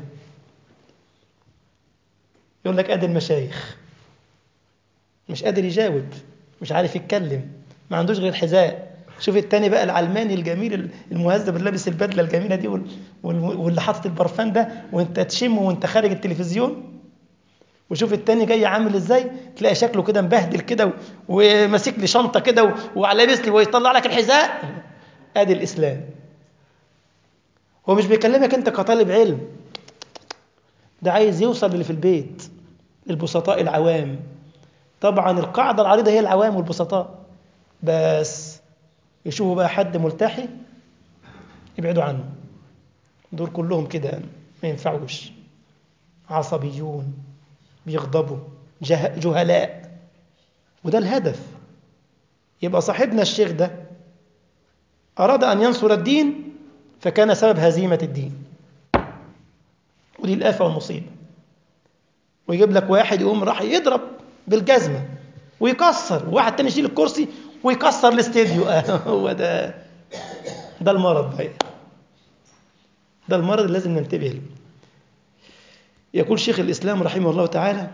يقول لك ادي المشايخ مش قادر يجاوب مش عارف يتكلم ما عندوش غير حذاء شوف التاني بقى العلماني الجميل المهذب اللي لابس البدله الجميله دي واللي حاطط البرفان ده وانت تشمه وانت خارج التلفزيون وشوف التاني جاي عامل ازاي تلاقي شكله كده مبهدل كده وماسك لي شنطه كده ولابس لي ويطلع لك الحذاء ادي الاسلام هو مش بيكلمك انت كطالب علم ده عايز يوصل للي في البيت البسطاء العوام طبعا القاعده العريضه هي العوام والبسطاء بس يشوفوا بقى حد ملتحي يبعدوا عنه دول كلهم كده ما ينفعوش عصبيون بيغضبوا جه... جهلاء وده الهدف يبقى صاحبنا الشيخ ده أراد أن ينصر الدين فكان سبب هزيمة الدين ودي الآفة والمصيبة ويجيب لك واحد يقوم راح يضرب بالجزمة ويكسر وواحد تاني يشيل الكرسي ويكسر الاستديو هو ده ده المرض بقى ده المرض اللي لازم ننتبه له يقول شيخ الإسلام رحمه الله تعالى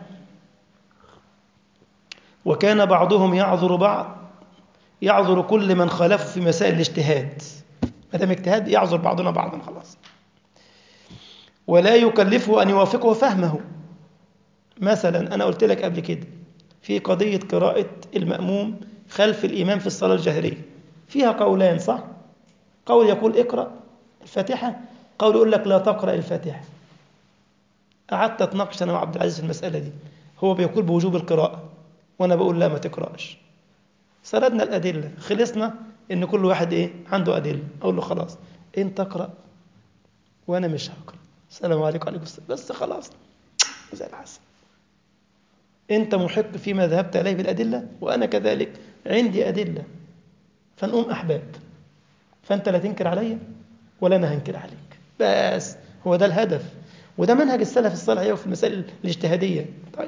وكان بعضهم يعذر بعض يعذر كل من خالفه في مسائل الاجتهاد ما دام اجتهاد يعذر بعضنا بعضا خلاص ولا يكلفه أن يوافقه فهمه مثلا أنا قلت لك قبل كده في قضية قراءة المأموم خلف الإمام في الصلاة الجهرية فيها قولان صح؟ قول يقول اقرأ الفاتحة قول يقول لك لا تقرأ الفاتحة قعدت اتناقش أنا وعبد العزيز في المسألة دي هو بيقول بوجوب القراءة وأنا بقول لا ما تقرأش سردنا الأدلة خلصنا إن كل واحد إيه عنده أدلة أقول له خلاص أنت اقرأ وأنا مش هقرأ السلام عليكم وعليكم السلام بس خلاص زي العسل أنت محق فيما ذهبت إليه بالأدلة وأنا كذلك عندي أدلة فنقوم أحباب فأنت لا تنكر علي ولا أنا هنكر عليك بس هو ده الهدف وده منهج السلف الصالح في المسائل الاجتهادية طيب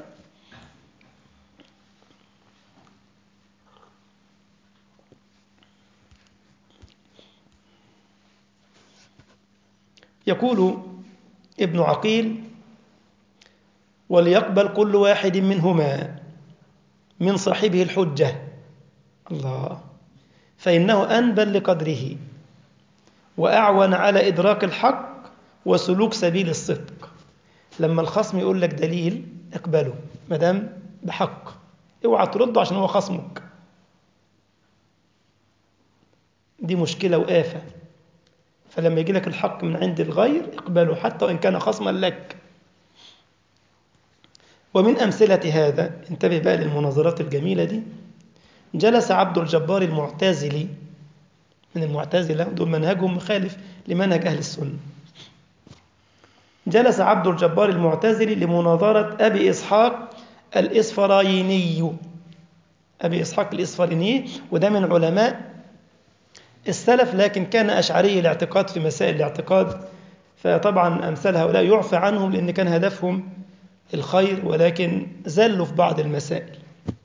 يقول ابن عقيل وليقبل كل واحد منهما من صاحبه الحجة الله فإنه أنبل لقدره وأعون على إدراك الحق وسلوك سبيل الصدق لما الخصم يقول لك دليل اقبله مدام بحق اوعى ترده عشان هو خصمك دي مشكلة وآفة فلما يجي لك الحق من عند الغير اقبله حتى وإن كان خصما لك ومن أمثلة هذا انتبه بقى للمناظرات الجميلة دي جلس عبد الجبار المعتزلي من المعتزلة دول منهجهم مخالف لمنهج أهل السنة جلس عبد الجبار المعتزلي لمناظرة أبي إسحاق الإسفرايني أبي إسحاق الإسفرايني وده من علماء السلف لكن كان أشعري الاعتقاد في مسائل الاعتقاد فطبعا أمثال هؤلاء يعفى عنهم لأن كان هدفهم الخير ولكن زلوا في بعض المسائل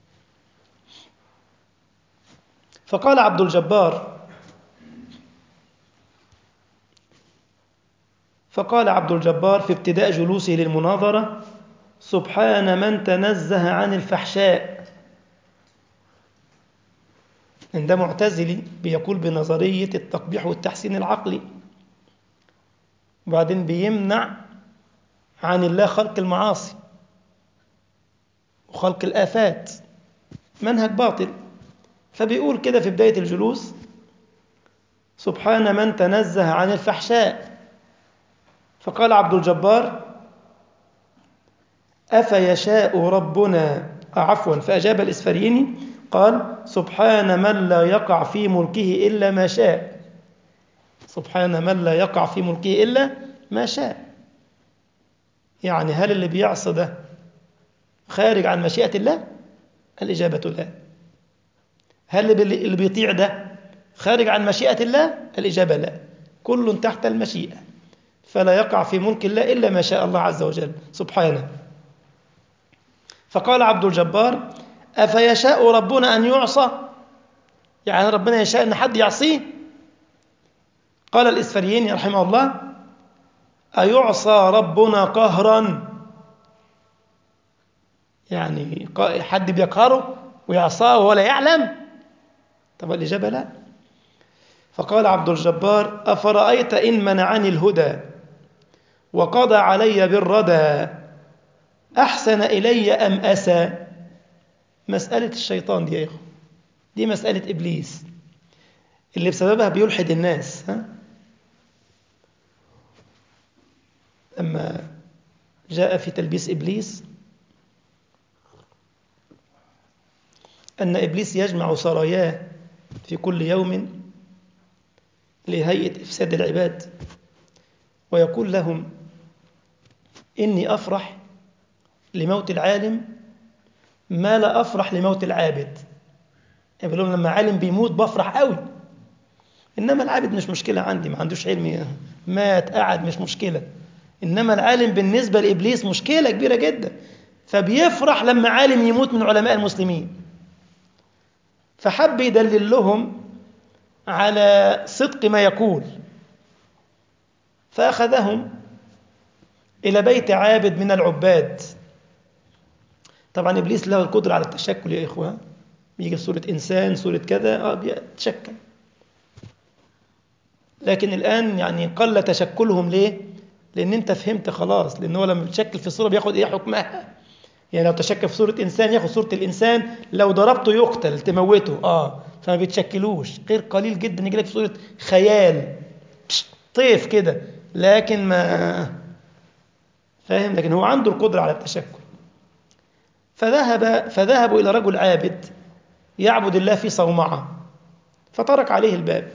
فقال عبد الجبار فقال عبد الجبار في ابتداء جلوسه للمناظرة سبحان من تنزه عن الفحشاء ده معتزلي بيقول بنظرية التقبيح والتحسين العقلي وبعدين بيمنع عن الله خلق المعاصي وخلق الآفات منهج باطل فبيقول كده في بداية الجلوس سبحان من تنزه عن الفحشاء فقال عبد الجبار أفيشاء ربنا عفوا فأجاب الإسفريني قال سبحان من لا يقع في ملكه إلا ما شاء سبحان من لا يقع في ملكه إلا ما شاء يعني هل اللي بيعصى ده خارج عن مشيئة الله الإجابة لا هل اللي بيطيع ده خارج عن مشيئة الله الإجابة لا كل تحت المشيئة فلا يقع في ملك الله إلا ما شاء الله عز وجل سبحانه فقال عبد الجبار أفيشاء ربنا أن يعصى يعني ربنا يشاء أن حد يعصيه قال الإسفريين رحمه الله أيعصى ربنا قهرا يعني حد بيقهره ويعصاه ولا يعلم طب الإجابة لا فقال عبد الجبار أفرأيت إن منعني الهدى وقضى علي بالردى أحسن إلي أم أسى مسألة الشيطان دي يا إخوة دي مسألة إبليس اللي بسببها بيلحد الناس ها؟ لما جاء في تلبيس إبليس أن إبليس يجمع سراياه في كل يوم لهيئة إفساد العباد ويقول لهم إني أفرح لموت العالم ما لا أفرح لموت العابد يقول لهم لما عالم بيموت بفرح قوي إنما العابد مش مشكلة عندي ما عندوش علم مات قعد مش مشكلة إنما العالم بالنسبة لإبليس مشكلة كبيرة جدا فبيفرح لما عالم يموت من علماء المسلمين فحب يدلل لهم على صدق ما يقول فأخذهم إلى بيت عابد من العباد طبعا إبليس له القدرة على التشكل يا إخوة بيجي في صورة إنسان صورة كذا آه بيتشكل لكن الآن يعني قل تشكلهم ليه؟ لأن أنت فهمت خلاص لأن هو لما بيتشكل في صورة بياخد إيه حكمها يعني لو تشكل في صورة إنسان ياخد صورة الإنسان لو ضربته يقتل تموته آه فما بيتشكلوش غير قليل جدا يجي لك في صورة خيال طيف كده لكن ما فاهم لكن هو عنده القدرة على التشكل فذهب فذهبوا إلى رجل عابد يعبد الله في صومعة فطرق عليه الباب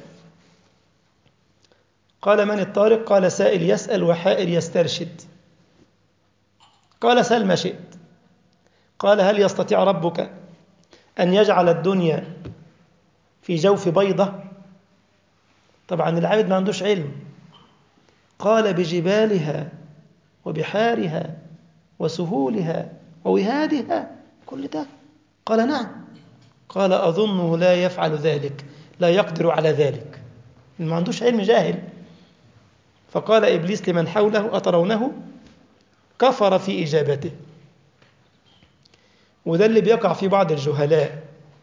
قال من الطارق قال سائل يسأل وحائر يسترشد قال سل ما شئت قال هل يستطيع ربك أن يجعل الدنيا في جوف بيضة طبعا العابد ما عندوش علم قال بجبالها وبحارها وسهولها ووهادها كل ده قال نعم قال أظنه لا يفعل ذلك لا يقدر على ذلك ما عندوش علم جاهل فقال إبليس لمن حوله أترونه كفر في إجابته وده اللي بيقع في بعض الجهلاء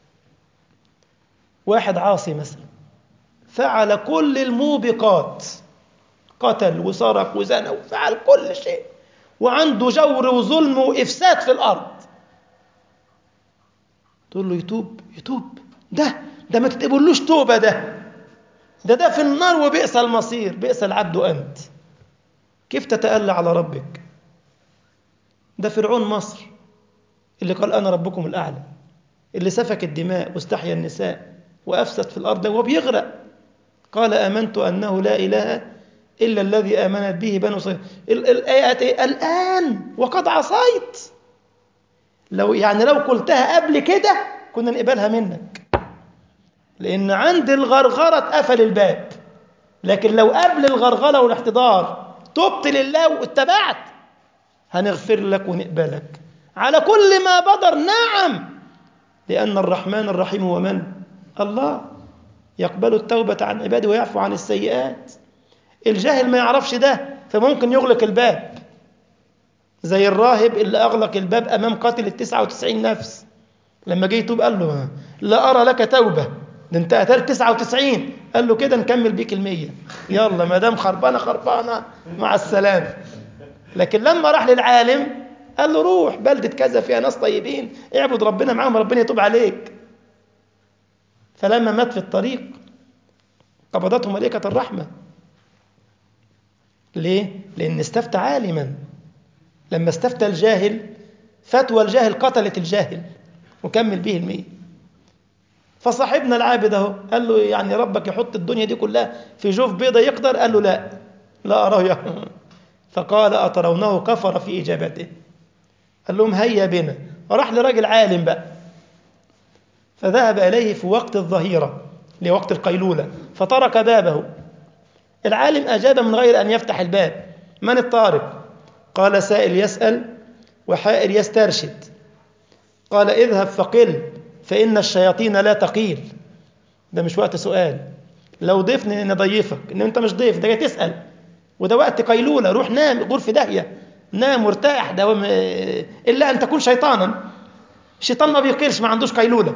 واحد عاصي مثلا فعل كل الموبقات قتل وسرق وزنى وفعل كل شيء وعنده جور وظلم وإفساد في الأرض تقول له يتوب يتوب ده ده ما تتقبلوش توبة ده ده ده في النار وبئس المصير بئس العبد أنت كيف تتألى على ربك ده فرعون مصر اللي قال أنا ربكم الأعلى اللي سفك الدماء واستحيا النساء وأفسد في الأرض وهو بيغرق قال آمنت أنه لا إله إلا الذي آمنت به بنو إسرائيل الآية الآن وقد عصيت لو يعني لو قلتها قبل كده كنا نقبلها منك لأن عند الغرغرة اتقفل الباب لكن لو قبل الغرغرة والاحتضار تبت لله واتبعت هنغفر لك ونقبلك على كل ما بدر نعم لأن الرحمن الرحيم هو من؟ الله يقبل التوبة عن عباده ويعفو عن السيئات الجاهل ما يعرفش ده فممكن يغلق الباب زي الراهب اللي أغلق الباب أمام قاتل التسعة وتسعين نفس لما جه يتوب قال له لا أرى لك توبة ده أنت قتلت تسعة وتسعين قال له كده نكمل بيك المية يلا ما دام خربانة خربانة مع السلامة لكن لما راح للعالم قال له روح بلدة كذا فيها ناس طيبين اعبد ربنا معاهم ربنا يتوب عليك فلما مات في الطريق قبضته ملائكة الرحمة ليه؟ لأن استفتى عالما لما استفتى الجاهل فتوى الجاهل قتلت الجاهل وكمل به المية فصاحبنا العابد اهو قال له يعني ربك يحط الدنيا دي كلها في جوف بيضة يقدر قال له لا لا أراه يا فقال أترونه كفر في إجابته قال لهم هيا بنا راح لراجل عالم بقى فذهب إليه في وقت الظهيرة لوقت القيلولة فترك بابه العالم أجاب من غير أن يفتح الباب من الطارق قال سائل يسأل وحائر يسترشد قال اذهب فقل فإن الشياطين لا تقيل ده مش وقت سؤال لو ضيفني نضيفك ان انت مش ضيف ده جاي تسأل وده وقت قيلولة روح نام غور في داهية نام مرتاح ده وم... إلا أن تكون شيطانا الشيطان ما بيقيلش ما عندوش قيلولة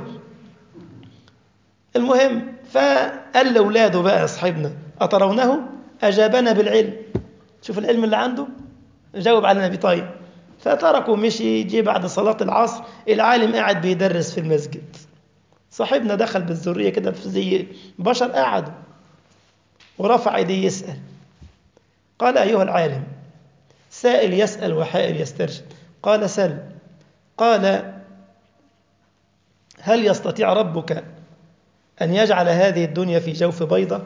المهم فقال لأولاده بقى صاحبنا أترونه أجابنا بالعلم شوف العلم اللي عنده جاوب على النبي طيب فتركوا مشي جه بعد صلاة العصر العالم قاعد بيدرس في المسجد صاحبنا دخل بالذرية كده في زي بشر قعدوا ورفع ايديه يسأل قال أيها العالم سائل يسأل وحائر يسترشد قال سل قال هل يستطيع ربك أن يجعل هذه الدنيا في جوف بيضة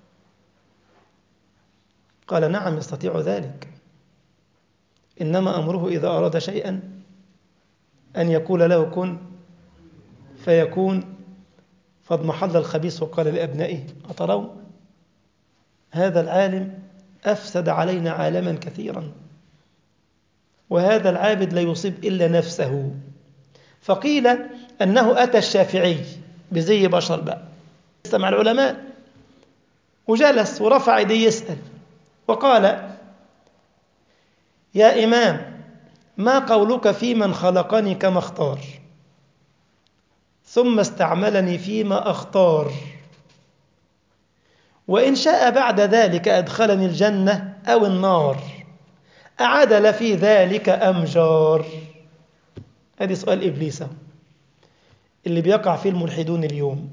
قال نعم يستطيع ذلك إنما أمره إذا أراد شيئا أن يقول له كن فيكون فاضمحل الخبيث وقال لأبنائه أترون هذا العالم أفسد علينا عالما كثيرا وهذا العابد لا يصيب إلا نفسه فقيل أنه أتى الشافعي بزي بشر بقى استمع العلماء وجلس ورفع يديه يسأل وقال يا إمام ما قولك في من خلقني كما اختار ثم استعملني فيما أختار وإن شاء بعد ذلك أدخلني الجنة أو النار أعدل في ذلك أم جار هذه سؤال إبليس اللي بيقع فيه الملحدون اليوم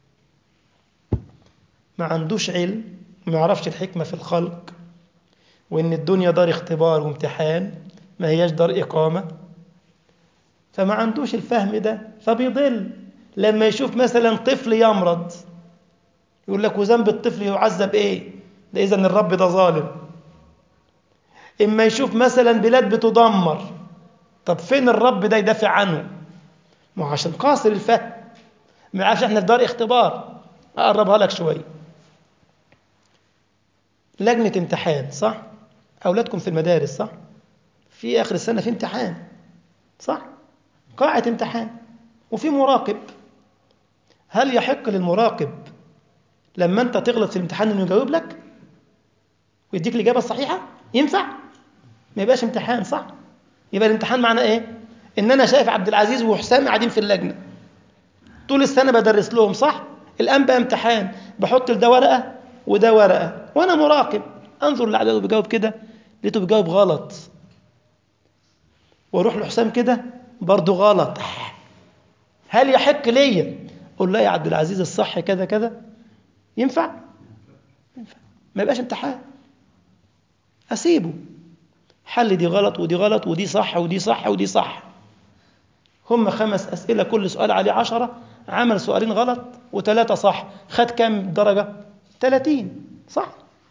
ما عندوش علم ما يعرفش الحكمة في الخلق وإن الدنيا دار اختبار وامتحان ما هياش دار إقامة فما عندوش الفهم ده فبيضل لما يشوف مثلا طفل يمرض يقول لك وذنب الطفل يعذب ايه ده اذا الرب ده ظالم اما يشوف مثلا بلاد بتدمر طب فين الرب ده يدافع عنه ما عشان قاصر الفهم ما يعرفش احنا في دار اختبار اقربها لك شويه لجنه امتحان صح اولادكم في المدارس صح في اخر السنه في امتحان صح قاعه امتحان وفي مراقب هل يحق للمراقب لما انت تغلط في الامتحان انه يجاوب لك ويديك الاجابه الصحيحه ينفع ما يبقاش امتحان صح يبقى الامتحان معناه ايه ان انا شايف عبد العزيز وحسام قاعدين في اللجنه طول السنه بدرس لهم صح الان بقى امتحان بحط لده ورقه وده ورقه وانا مراقب انظر لعدده بيجاوب كده لقيته بيجاوب غلط واروح لحسام كده برضه غلط هل يحق ليا اقول لا يا عبد العزيز الصح كذا كذا ينفع ينفع ما يبقاش امتحان اسيبه حل دي غلط ودي غلط ودي صح ودي صح ودي صح هم خمس أسئلة كل سؤال عليه عشرة عمل سؤالين غلط وثلاثة صح خد كام درجة؟ 30 صح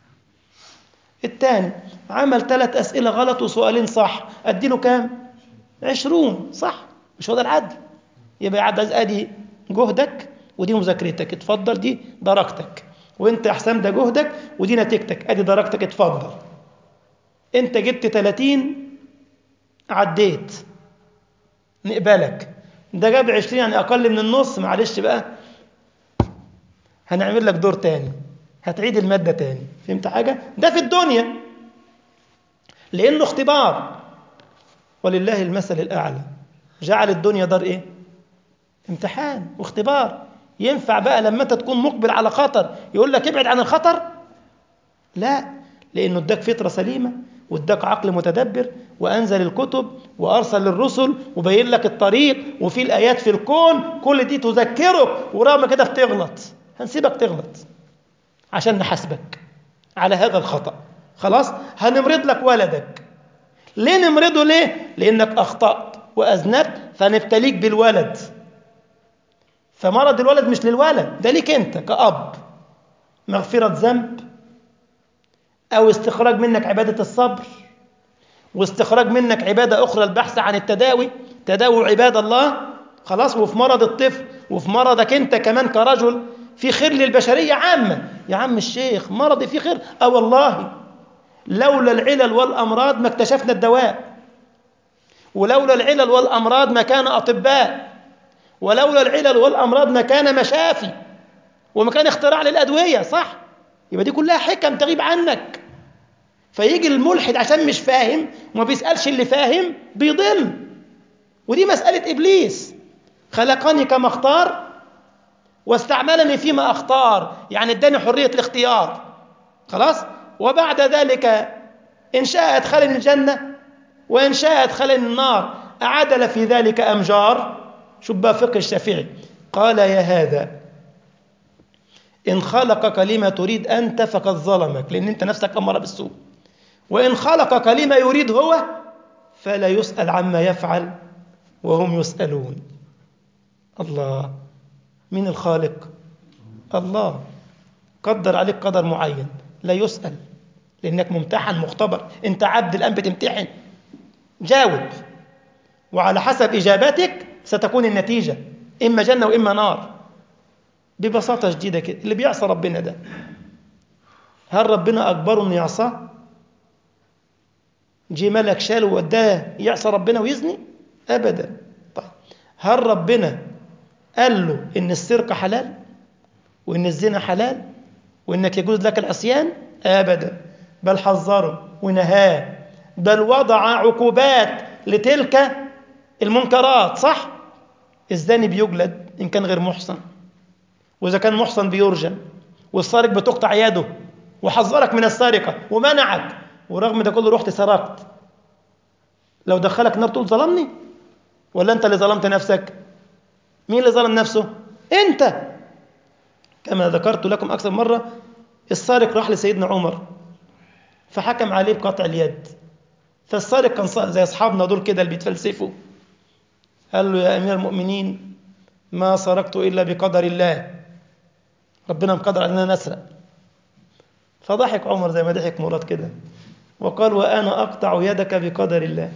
الثاني عمل ثلاث أسئلة غلط وسؤالين صح أديله كام؟ عشرون صح مش هو ده العدل يبقى يا عبد العزيز أدي جهدك ودي مذاكرتك اتفضل دي درجتك وانت يا حسام ده جهدك ودي نتيجتك ادي درجتك اتفضل انت جبت 30 عديت نقبلك ده جاب 20 يعني اقل من النص معلش بقى هنعمل لك دور تاني هتعيد المادة تاني فهمت حاجة ده في الدنيا لانه اختبار ولله المثل الاعلى جعل الدنيا دار ايه امتحان واختبار ينفع بقى لما انت تكون مقبل على خطر يقول لك ابعد عن الخطر لا لانه اداك فطره سليمه واداك عقل متدبر وانزل الكتب وارسل الرسل وبين لك الطريق وفي الايات في الكون كل دي تذكرك ورغم كده بتغلط هنسيبك تغلط عشان نحاسبك على هذا الخطا خلاص هنمرض لك ولدك ليه نمرضه ليه لانك اخطات وأذنبت فنبتليك بالولد فمرض الولد مش للولد ده ليك أنت كأب مغفرة ذنب أو استخراج منك عبادة الصبر واستخراج منك عبادة أخرى البحث عن التداوي تداوي عباد الله خلاص وفي مرض الطفل وفي مرضك أنت كمان كرجل في خير للبشرية عامة يا عم الشيخ مرضي في خير أه والله لولا العلل والأمراض ما اكتشفنا الدواء ولولا العلل والأمراض ما كان أطباء ولولا العلل والأمراض ما كان مشافي وما كان اختراع للأدوية صح يبقى دي كلها حكم تغيب عنك فيجي الملحد عشان مش فاهم وما بيسألش اللي فاهم بيضل ودي مسألة إبليس خلقني كما اختار واستعملني فيما اختار يعني اداني حرية الاختيار خلاص وبعد ذلك إن شاء أدخلني الجنة وإن شاء أدخلني النار أعدل في ذلك أمجار شبه فقه الشافعي قال يا هذا إن خلقك لما تريد أنت فقد ظلمك لأن أنت نفسك أمر بالسوء وإن خلقك لما يريد هو فلا يسأل عما يفعل وهم يسألون الله مين الخالق الله قدر عليك قدر معين لا يسأل لأنك ممتحن مختبر أنت عبد الآن بتمتحن جاوب وعلى حسب إجابتك ستكون النتيجة إما جنة وإما نار ببساطة شديدة كده اللي بيعصى ربنا ده هل ربنا أكبر إنه يعصاه؟ جه ملك شاله ووداه يعصى ربنا ويزني؟ أبدا طيب هل ربنا قال له إن السرقة حلال؟ وإن الزنا حلال؟ وإنك يجوز لك العصيان؟ أبدا بل حذره ونهاه بل وضع عقوبات لتلك المنكرات صح؟ الزاني بيجلد إن كان غير محصن وإذا كان محصن بيرجم والسارق بتقطع يده وحذرك من السرقة ومنعك ورغم ده كله رحت سرقت لو دخلك نار تقول ظلمني ولا أنت اللي ظلمت نفسك مين اللي ظلم نفسه أنت كما ذكرت لكم أكثر مرة السارق راح لسيدنا عمر فحكم عليه بقطع اليد فالسارق كان زي أصحابنا دول كده اللي بيتفلسفوا قال له يا أمير المؤمنين ما سرقت إلا بقدر الله ربنا مقدر علينا نسرق فضحك عمر زي ما ضحك مراد كده وقال وأنا أقطع يدك بقدر الله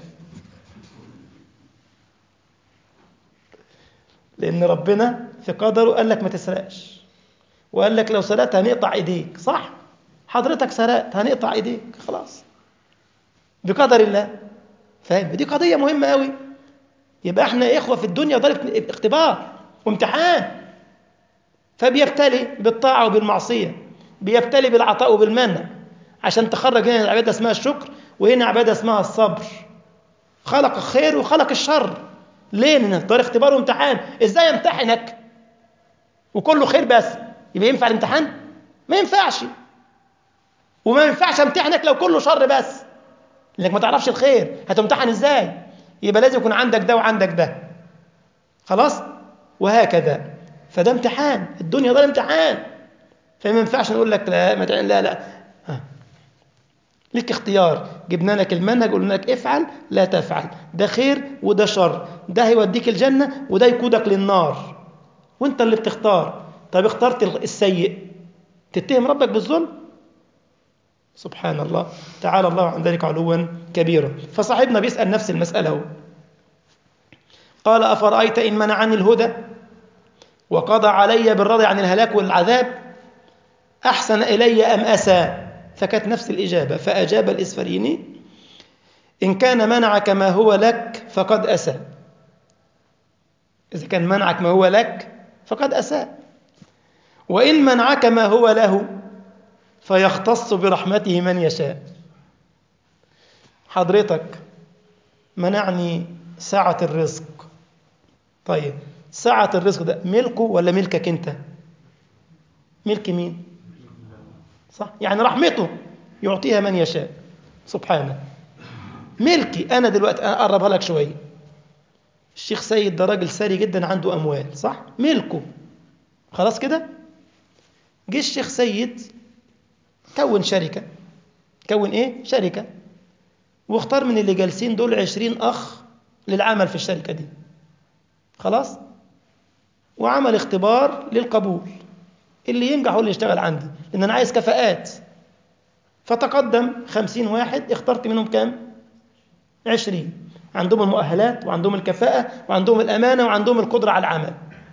لأن ربنا في قدره قال لك ما تسرقش وقال لك لو سرقت هنقطع إيديك صح حضرتك سرقت هنقطع إيديك خلاص بقدر الله فاهم دي قضية مهمة قوي يبقى احنا إخوة في الدنيا ضرب اختبار وامتحان فبيبتلي بالطاعة وبالمعصية بيبتلي بالعطاء وبالمنع عشان تخرج هنا العبادة اسمها الشكر وهنا عبادة اسمها الصبر خلق الخير وخلق الشر ليه لأن دار اختبار وامتحان ازاي امتحنك وكله خير بس يبقى ينفع الامتحان ما ينفعش وما ينفعش امتحنك لو كله شر بس لانك ما تعرفش الخير هتمتحن ازاي يبقى لازم يكون عندك ده وعندك ده خلاص وهكذا فده امتحان الدنيا ده امتحان فما ينفعش نقول لك لا ما لا لا ها. ليك اختيار جبنا لك المنهج قلنا لك افعل لا تفعل ده خير وده شر ده هيوديك الجنة وده يقودك للنار وانت اللي بتختار طب اخترت السيء تتهم ربك بالظلم سبحان الله تعالى الله عن ذلك علوا كبيرا فصاحبنا بيسأل نفس المسألة هو قال أفرأيت إن منعني الهدى وقضى علي بالرضي عن الهلاك والعذاب أحسن إلي أم أسى فكانت نفس الإجابة فأجاب الإسفريني إن كان منعك ما هو لك فقد أسى إذا كان منعك ما هو لك فقد أسى وإن منعك ما هو له فيختص برحمته من يشاء حضرتك منعني سعة الرزق طيب سعة الرزق ده ملكه ولا ملكك انت ملك مين صح يعني رحمته يعطيها من يشاء سبحانه ملكي انا دلوقتي اقربها لك شويه الشيخ سيد ده راجل ثري جدا عنده اموال صح ملكه خلاص كده جه الشيخ سيد كون شركه كون ايه شركه واختار من اللي جالسين دول عشرين اخ للعمل في الشركة دي خلاص وعمل اختبار للقبول اللي ينجح هو اللي يشتغل عندي لأن أنا عايز كفاءات فتقدم خمسين واحد اخترت منهم كام عشرين عندهم المؤهلات وعندهم الكفاءة وعندهم الأمانة وعندهم القدرة على العمل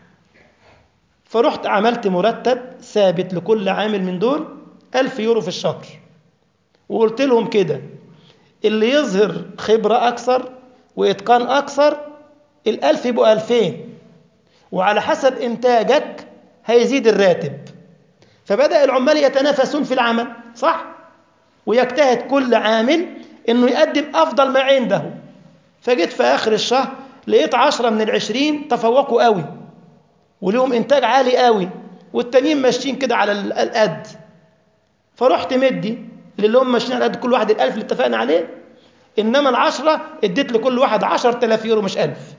فرحت عملت مرتب ثابت لكل عامل من دول ألف يورو في الشهر وقلت لهم كده اللي يظهر خبرة أكثر وإتقان أكثر الألف يبقوا ألفين وعلى حسب إنتاجك هيزيد الراتب فبدأ العمال يتنافسون في العمل صح؟ ويجتهد كل عامل إنه يقدم أفضل ما عنده فجيت في آخر الشهر لقيت عشرة من العشرين تفوقوا قوي وليهم إنتاج عالي قوي والتانيين ماشيين كده على القد فرحت مدي اللي هم ماشيين على قد كل واحد الألف اللي اتفقنا عليه إنما العشرة اديت لكل واحد عشر تلاف يورو مش ألف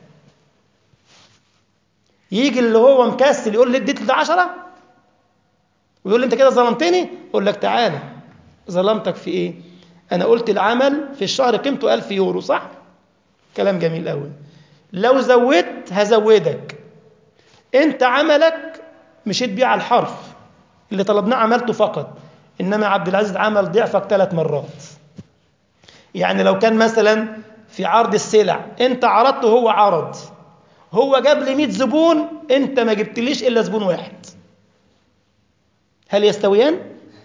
يجي اللي هو مكسل يقول لي اديت لي عشرة ويقول لي انت كده ظلمتني اقول لك تعالى ظلمتك في ايه انا قلت العمل في الشهر قيمته ألف يورو صح كلام جميل قوي لو زودت هزودك انت عملك مشيت بيه على الحرف اللي طلبناه عملته فقط انما عبد العزيز عمل ضعفك ثلاث مرات يعني لو كان مثلا في عرض السلع انت عرضت وهو عرض هو جاب لي 100 زبون انت ما جبتليش الا زبون واحد هل يستويان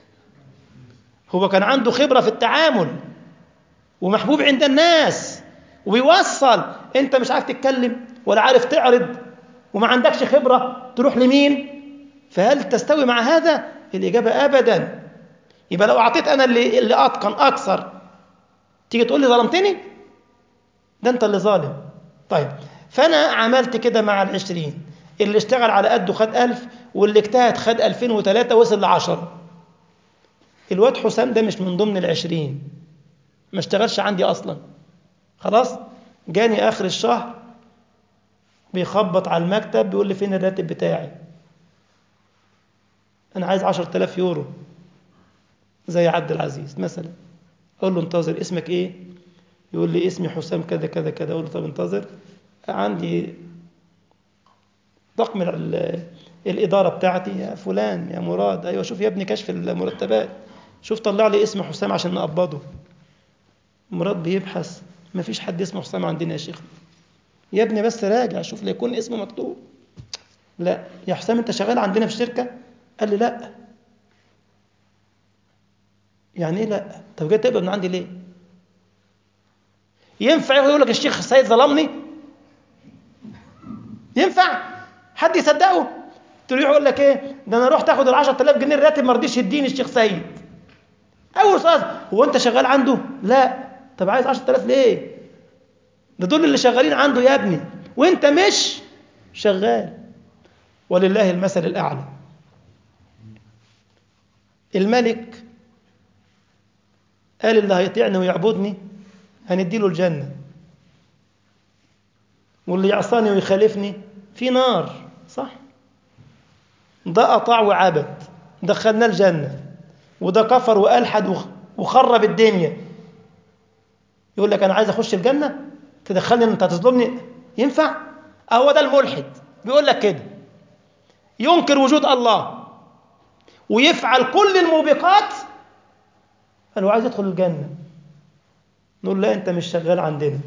هو كان عنده خبرة في التعامل ومحبوب عند الناس وبيوصل انت مش عارف تتكلم ولا عارف تعرض وما عندكش خبرة تروح لمين فهل تستوي مع هذا الإجابة أبدا يبقى لو أعطيت أنا اللي, اللي أتقن أكثر تيجي تقول لي ظلمتني ده أنت اللي ظالم طيب فأنا عملت كده مع العشرين اللي اشتغل على قده خد ألف واللي اجتهد خد ألفين وثلاثة وصل لعشرة الواد حسام ده مش من ضمن العشرين ما اشتغلش عندي أصلا خلاص جاني آخر الشهر بيخبط على المكتب بيقول لي فين الراتب بتاعي أنا عايز عشرة آلاف يورو زي عبد العزيز مثلا أقول له انتظر اسمك إيه يقول لي اسمي حسام كذا كذا كذا أقول له طب انتظر عندي رقم الإدارة بتاعتي يا فلان يا مراد أيوة شوف يا ابني كشف المرتبات شوف طلع لي اسم حسام عشان نقبضه مراد بيبحث ما فيش حد اسمه حسام عندنا يا شيخ يا ابني بس راجع شوف لي يكون اسمه مكتوب لا يا حسام انت شغال عندنا في الشركة قال لي لا يعني ايه لا طب جاي تقبض من عندي ليه ينفع يقول لك الشيخ السيد ظلمني ينفع حد يصدقه تروح يقول لك ايه ده انا رحت اخد ال 10000 جنيه الراتب ما رضيش يديني الشيخ سيد اول سؤال هو انت شغال عنده لا طب عايز 10000 ليه ده دول اللي شغالين عنده يا ابني وانت مش شغال ولله المثل الاعلى الملك قال اللي هيطيعني ويعبدني هنديله الجنه واللي يعصاني ويخالفني في نار صح ده أطاع وعبد دخلنا الجنة وده كفر وألحد وخرب الدنيا يقول لك أنا عايز أخش الجنة تدخلني أنت هتظلمني ينفع أهو ده الملحد بيقول لك كده ينكر وجود الله ويفعل كل الموبقات قال هو عايز يدخل الجنة نقول لا أنت مش شغال عندنا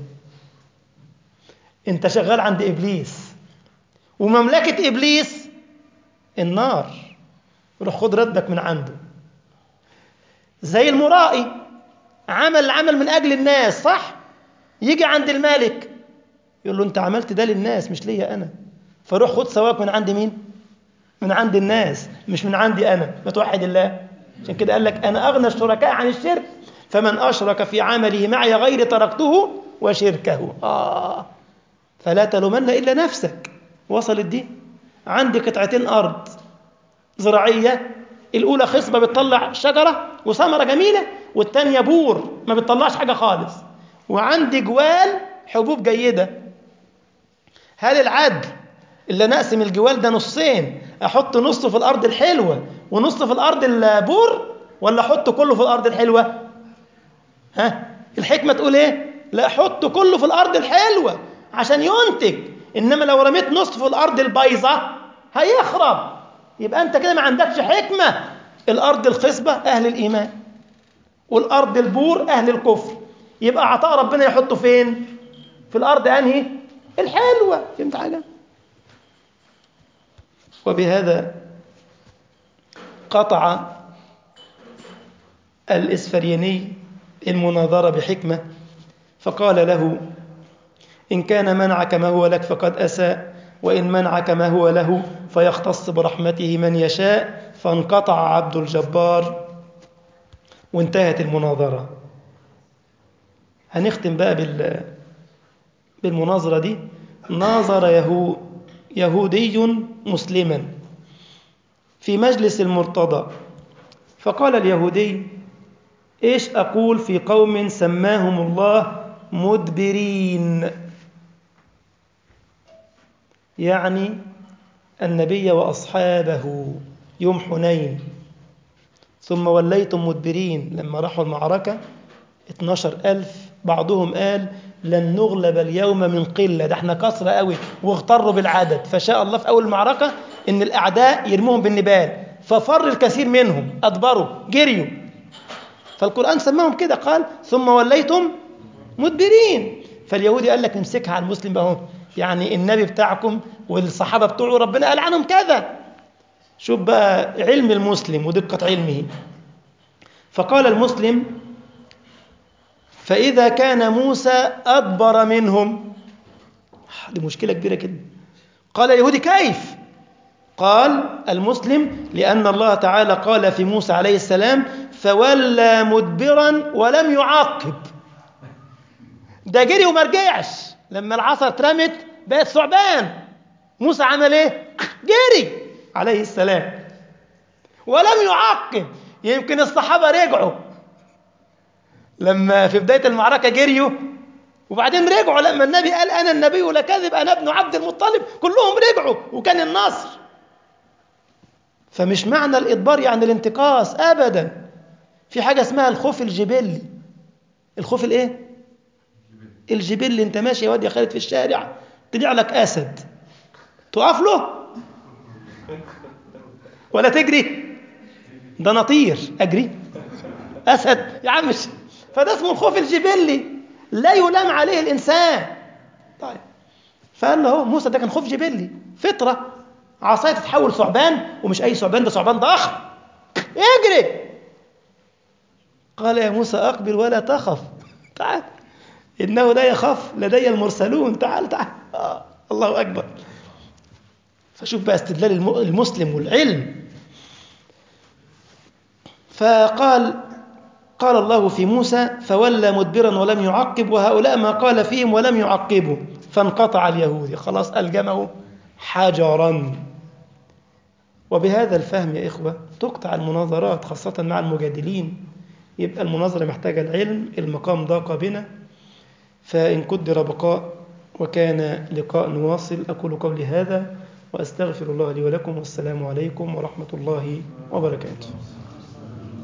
أنت شغال عند إبليس ومملكة إبليس النار روح خد ردك من عنده زي المرائي عمل العمل من أجل الناس صح يجي عند المالك يقول له أنت عملت ده للناس مش ليا أنا فروح خد ثواب من عند مين من عند الناس مش من عندي أنا ما توحد الله عشان كده قال لك أنا أغنى الشركاء عن الشرك فمن أشرك في عمله معي غير تركته وشركه آه فلا تلومن إلا نفسك وصلت دي عندي قطعتين أرض زراعية الأولى خصبة بتطلع شجرة وثمرة جميلة والتانية بور ما بتطلعش حاجة خالص وعندي جوال حبوب جيدة هل العدل اللي نقسم الجوال ده نصين أحط نصه في الأرض الحلوة ونصه في الأرض البور ولا أحط كله في الأرض الحلوة ها الحكمة تقول إيه لا أحط كله في الأرض الحلوة عشان ينتج إنما لو رميت نصف الأرض البيضة هيخرب يبقى أنت كده ما عندكش حكمة الأرض الخصبة أهل الإيمان والأرض البور أهل الكفر يبقى عطاء ربنا يحطه فين في الأرض أنهي الحلوة فهمت حاجة وبهذا قطع الإسفريني المناظرة بحكمة فقال له إن كان منعك ما هو لك فقد أساء وإن منعك ما هو له فيختص برحمته من يشاء فانقطع عبد الجبار وانتهت المناظرة هنختم بقى بال بالمناظرة دي ناظر يهو يهودي مسلما في مجلس المرتضى فقال اليهودي ايش اقول في قوم سماهم الله مدبرين يعني النبي واصحابه يوم حنين ثم وليتم مدبرين لما راحوا المعركة 12 ألف بعضهم قال لن نغلب اليوم من قلة ده احنا كثرة قوي واغتروا بالعدد فشاء الله في أول المعركة إن الأعداء يرموهم بالنبال ففر الكثير منهم أدبروا جريوا فالقرآن سماهم كده قال ثم وليتم مدبرين فاليهودي قال لك امسكها على المسلم اهو يعني النبي بتاعكم والصحابة بتوعه ربنا قال عنهم كذا شوف بقى علم المسلم ودقة علمه فقال المسلم فإذا كان موسى أدبر منهم دي مشكلة كبيرة كده قال اليهودي كيف قال المسلم لأن الله تعالى قال في موسى عليه السلام فولى مدبرا ولم يعاقب ده جري وما رجعش لما العصا اترمت بقت ثعبان موسى عمل ايه جري عليه السلام ولم يعقب يمكن الصحابة رجعوا لما في بداية المعركة جريوا وبعدين رجعوا لما النبي قال أنا النبي ولا كذب أنا ابن عبد المطلب كلهم رجعوا وكان النصر فمش معنى الإدبار يعني الانتقاص أبدا في حاجة اسمها الخوف الجبلي الخوف الايه الجبلي انت ماشي يا واد يا خالد في الشارع طلع لك أسد تقف له ولا تجري ده نطير أجري أسد يا عم فده اسمه الخوف الجبلي لا يلام عليه الإنسان طيب فقال له هو موسى ده كان خوف جبلي فطرة عصاية تتحول ثعبان ومش أي ثعبان ده ثعبان ضخم اجري قال يا موسى أقبل ولا تخف تعال إنه لا يخاف لدي المرسلون تعال تعال آه. الله أكبر فشوف بقى استدلال المسلم والعلم فقال قال الله في موسى فولى مدبرا ولم يعقب وهؤلاء ما قال فيهم ولم يعقبوا فانقطع اليهودي خلاص ألجمه حجرا وبهذا الفهم يا إخوة تقطع المناظرات خاصة مع المجادلين يبقى المناظرة محتاجة العلم المقام ضاق بنا فإن قدر بقاء وكان لقاء نواصل أقول قولي هذا وأستغفر الله لي ولكم والسلام عليكم ورحمة الله وبركاته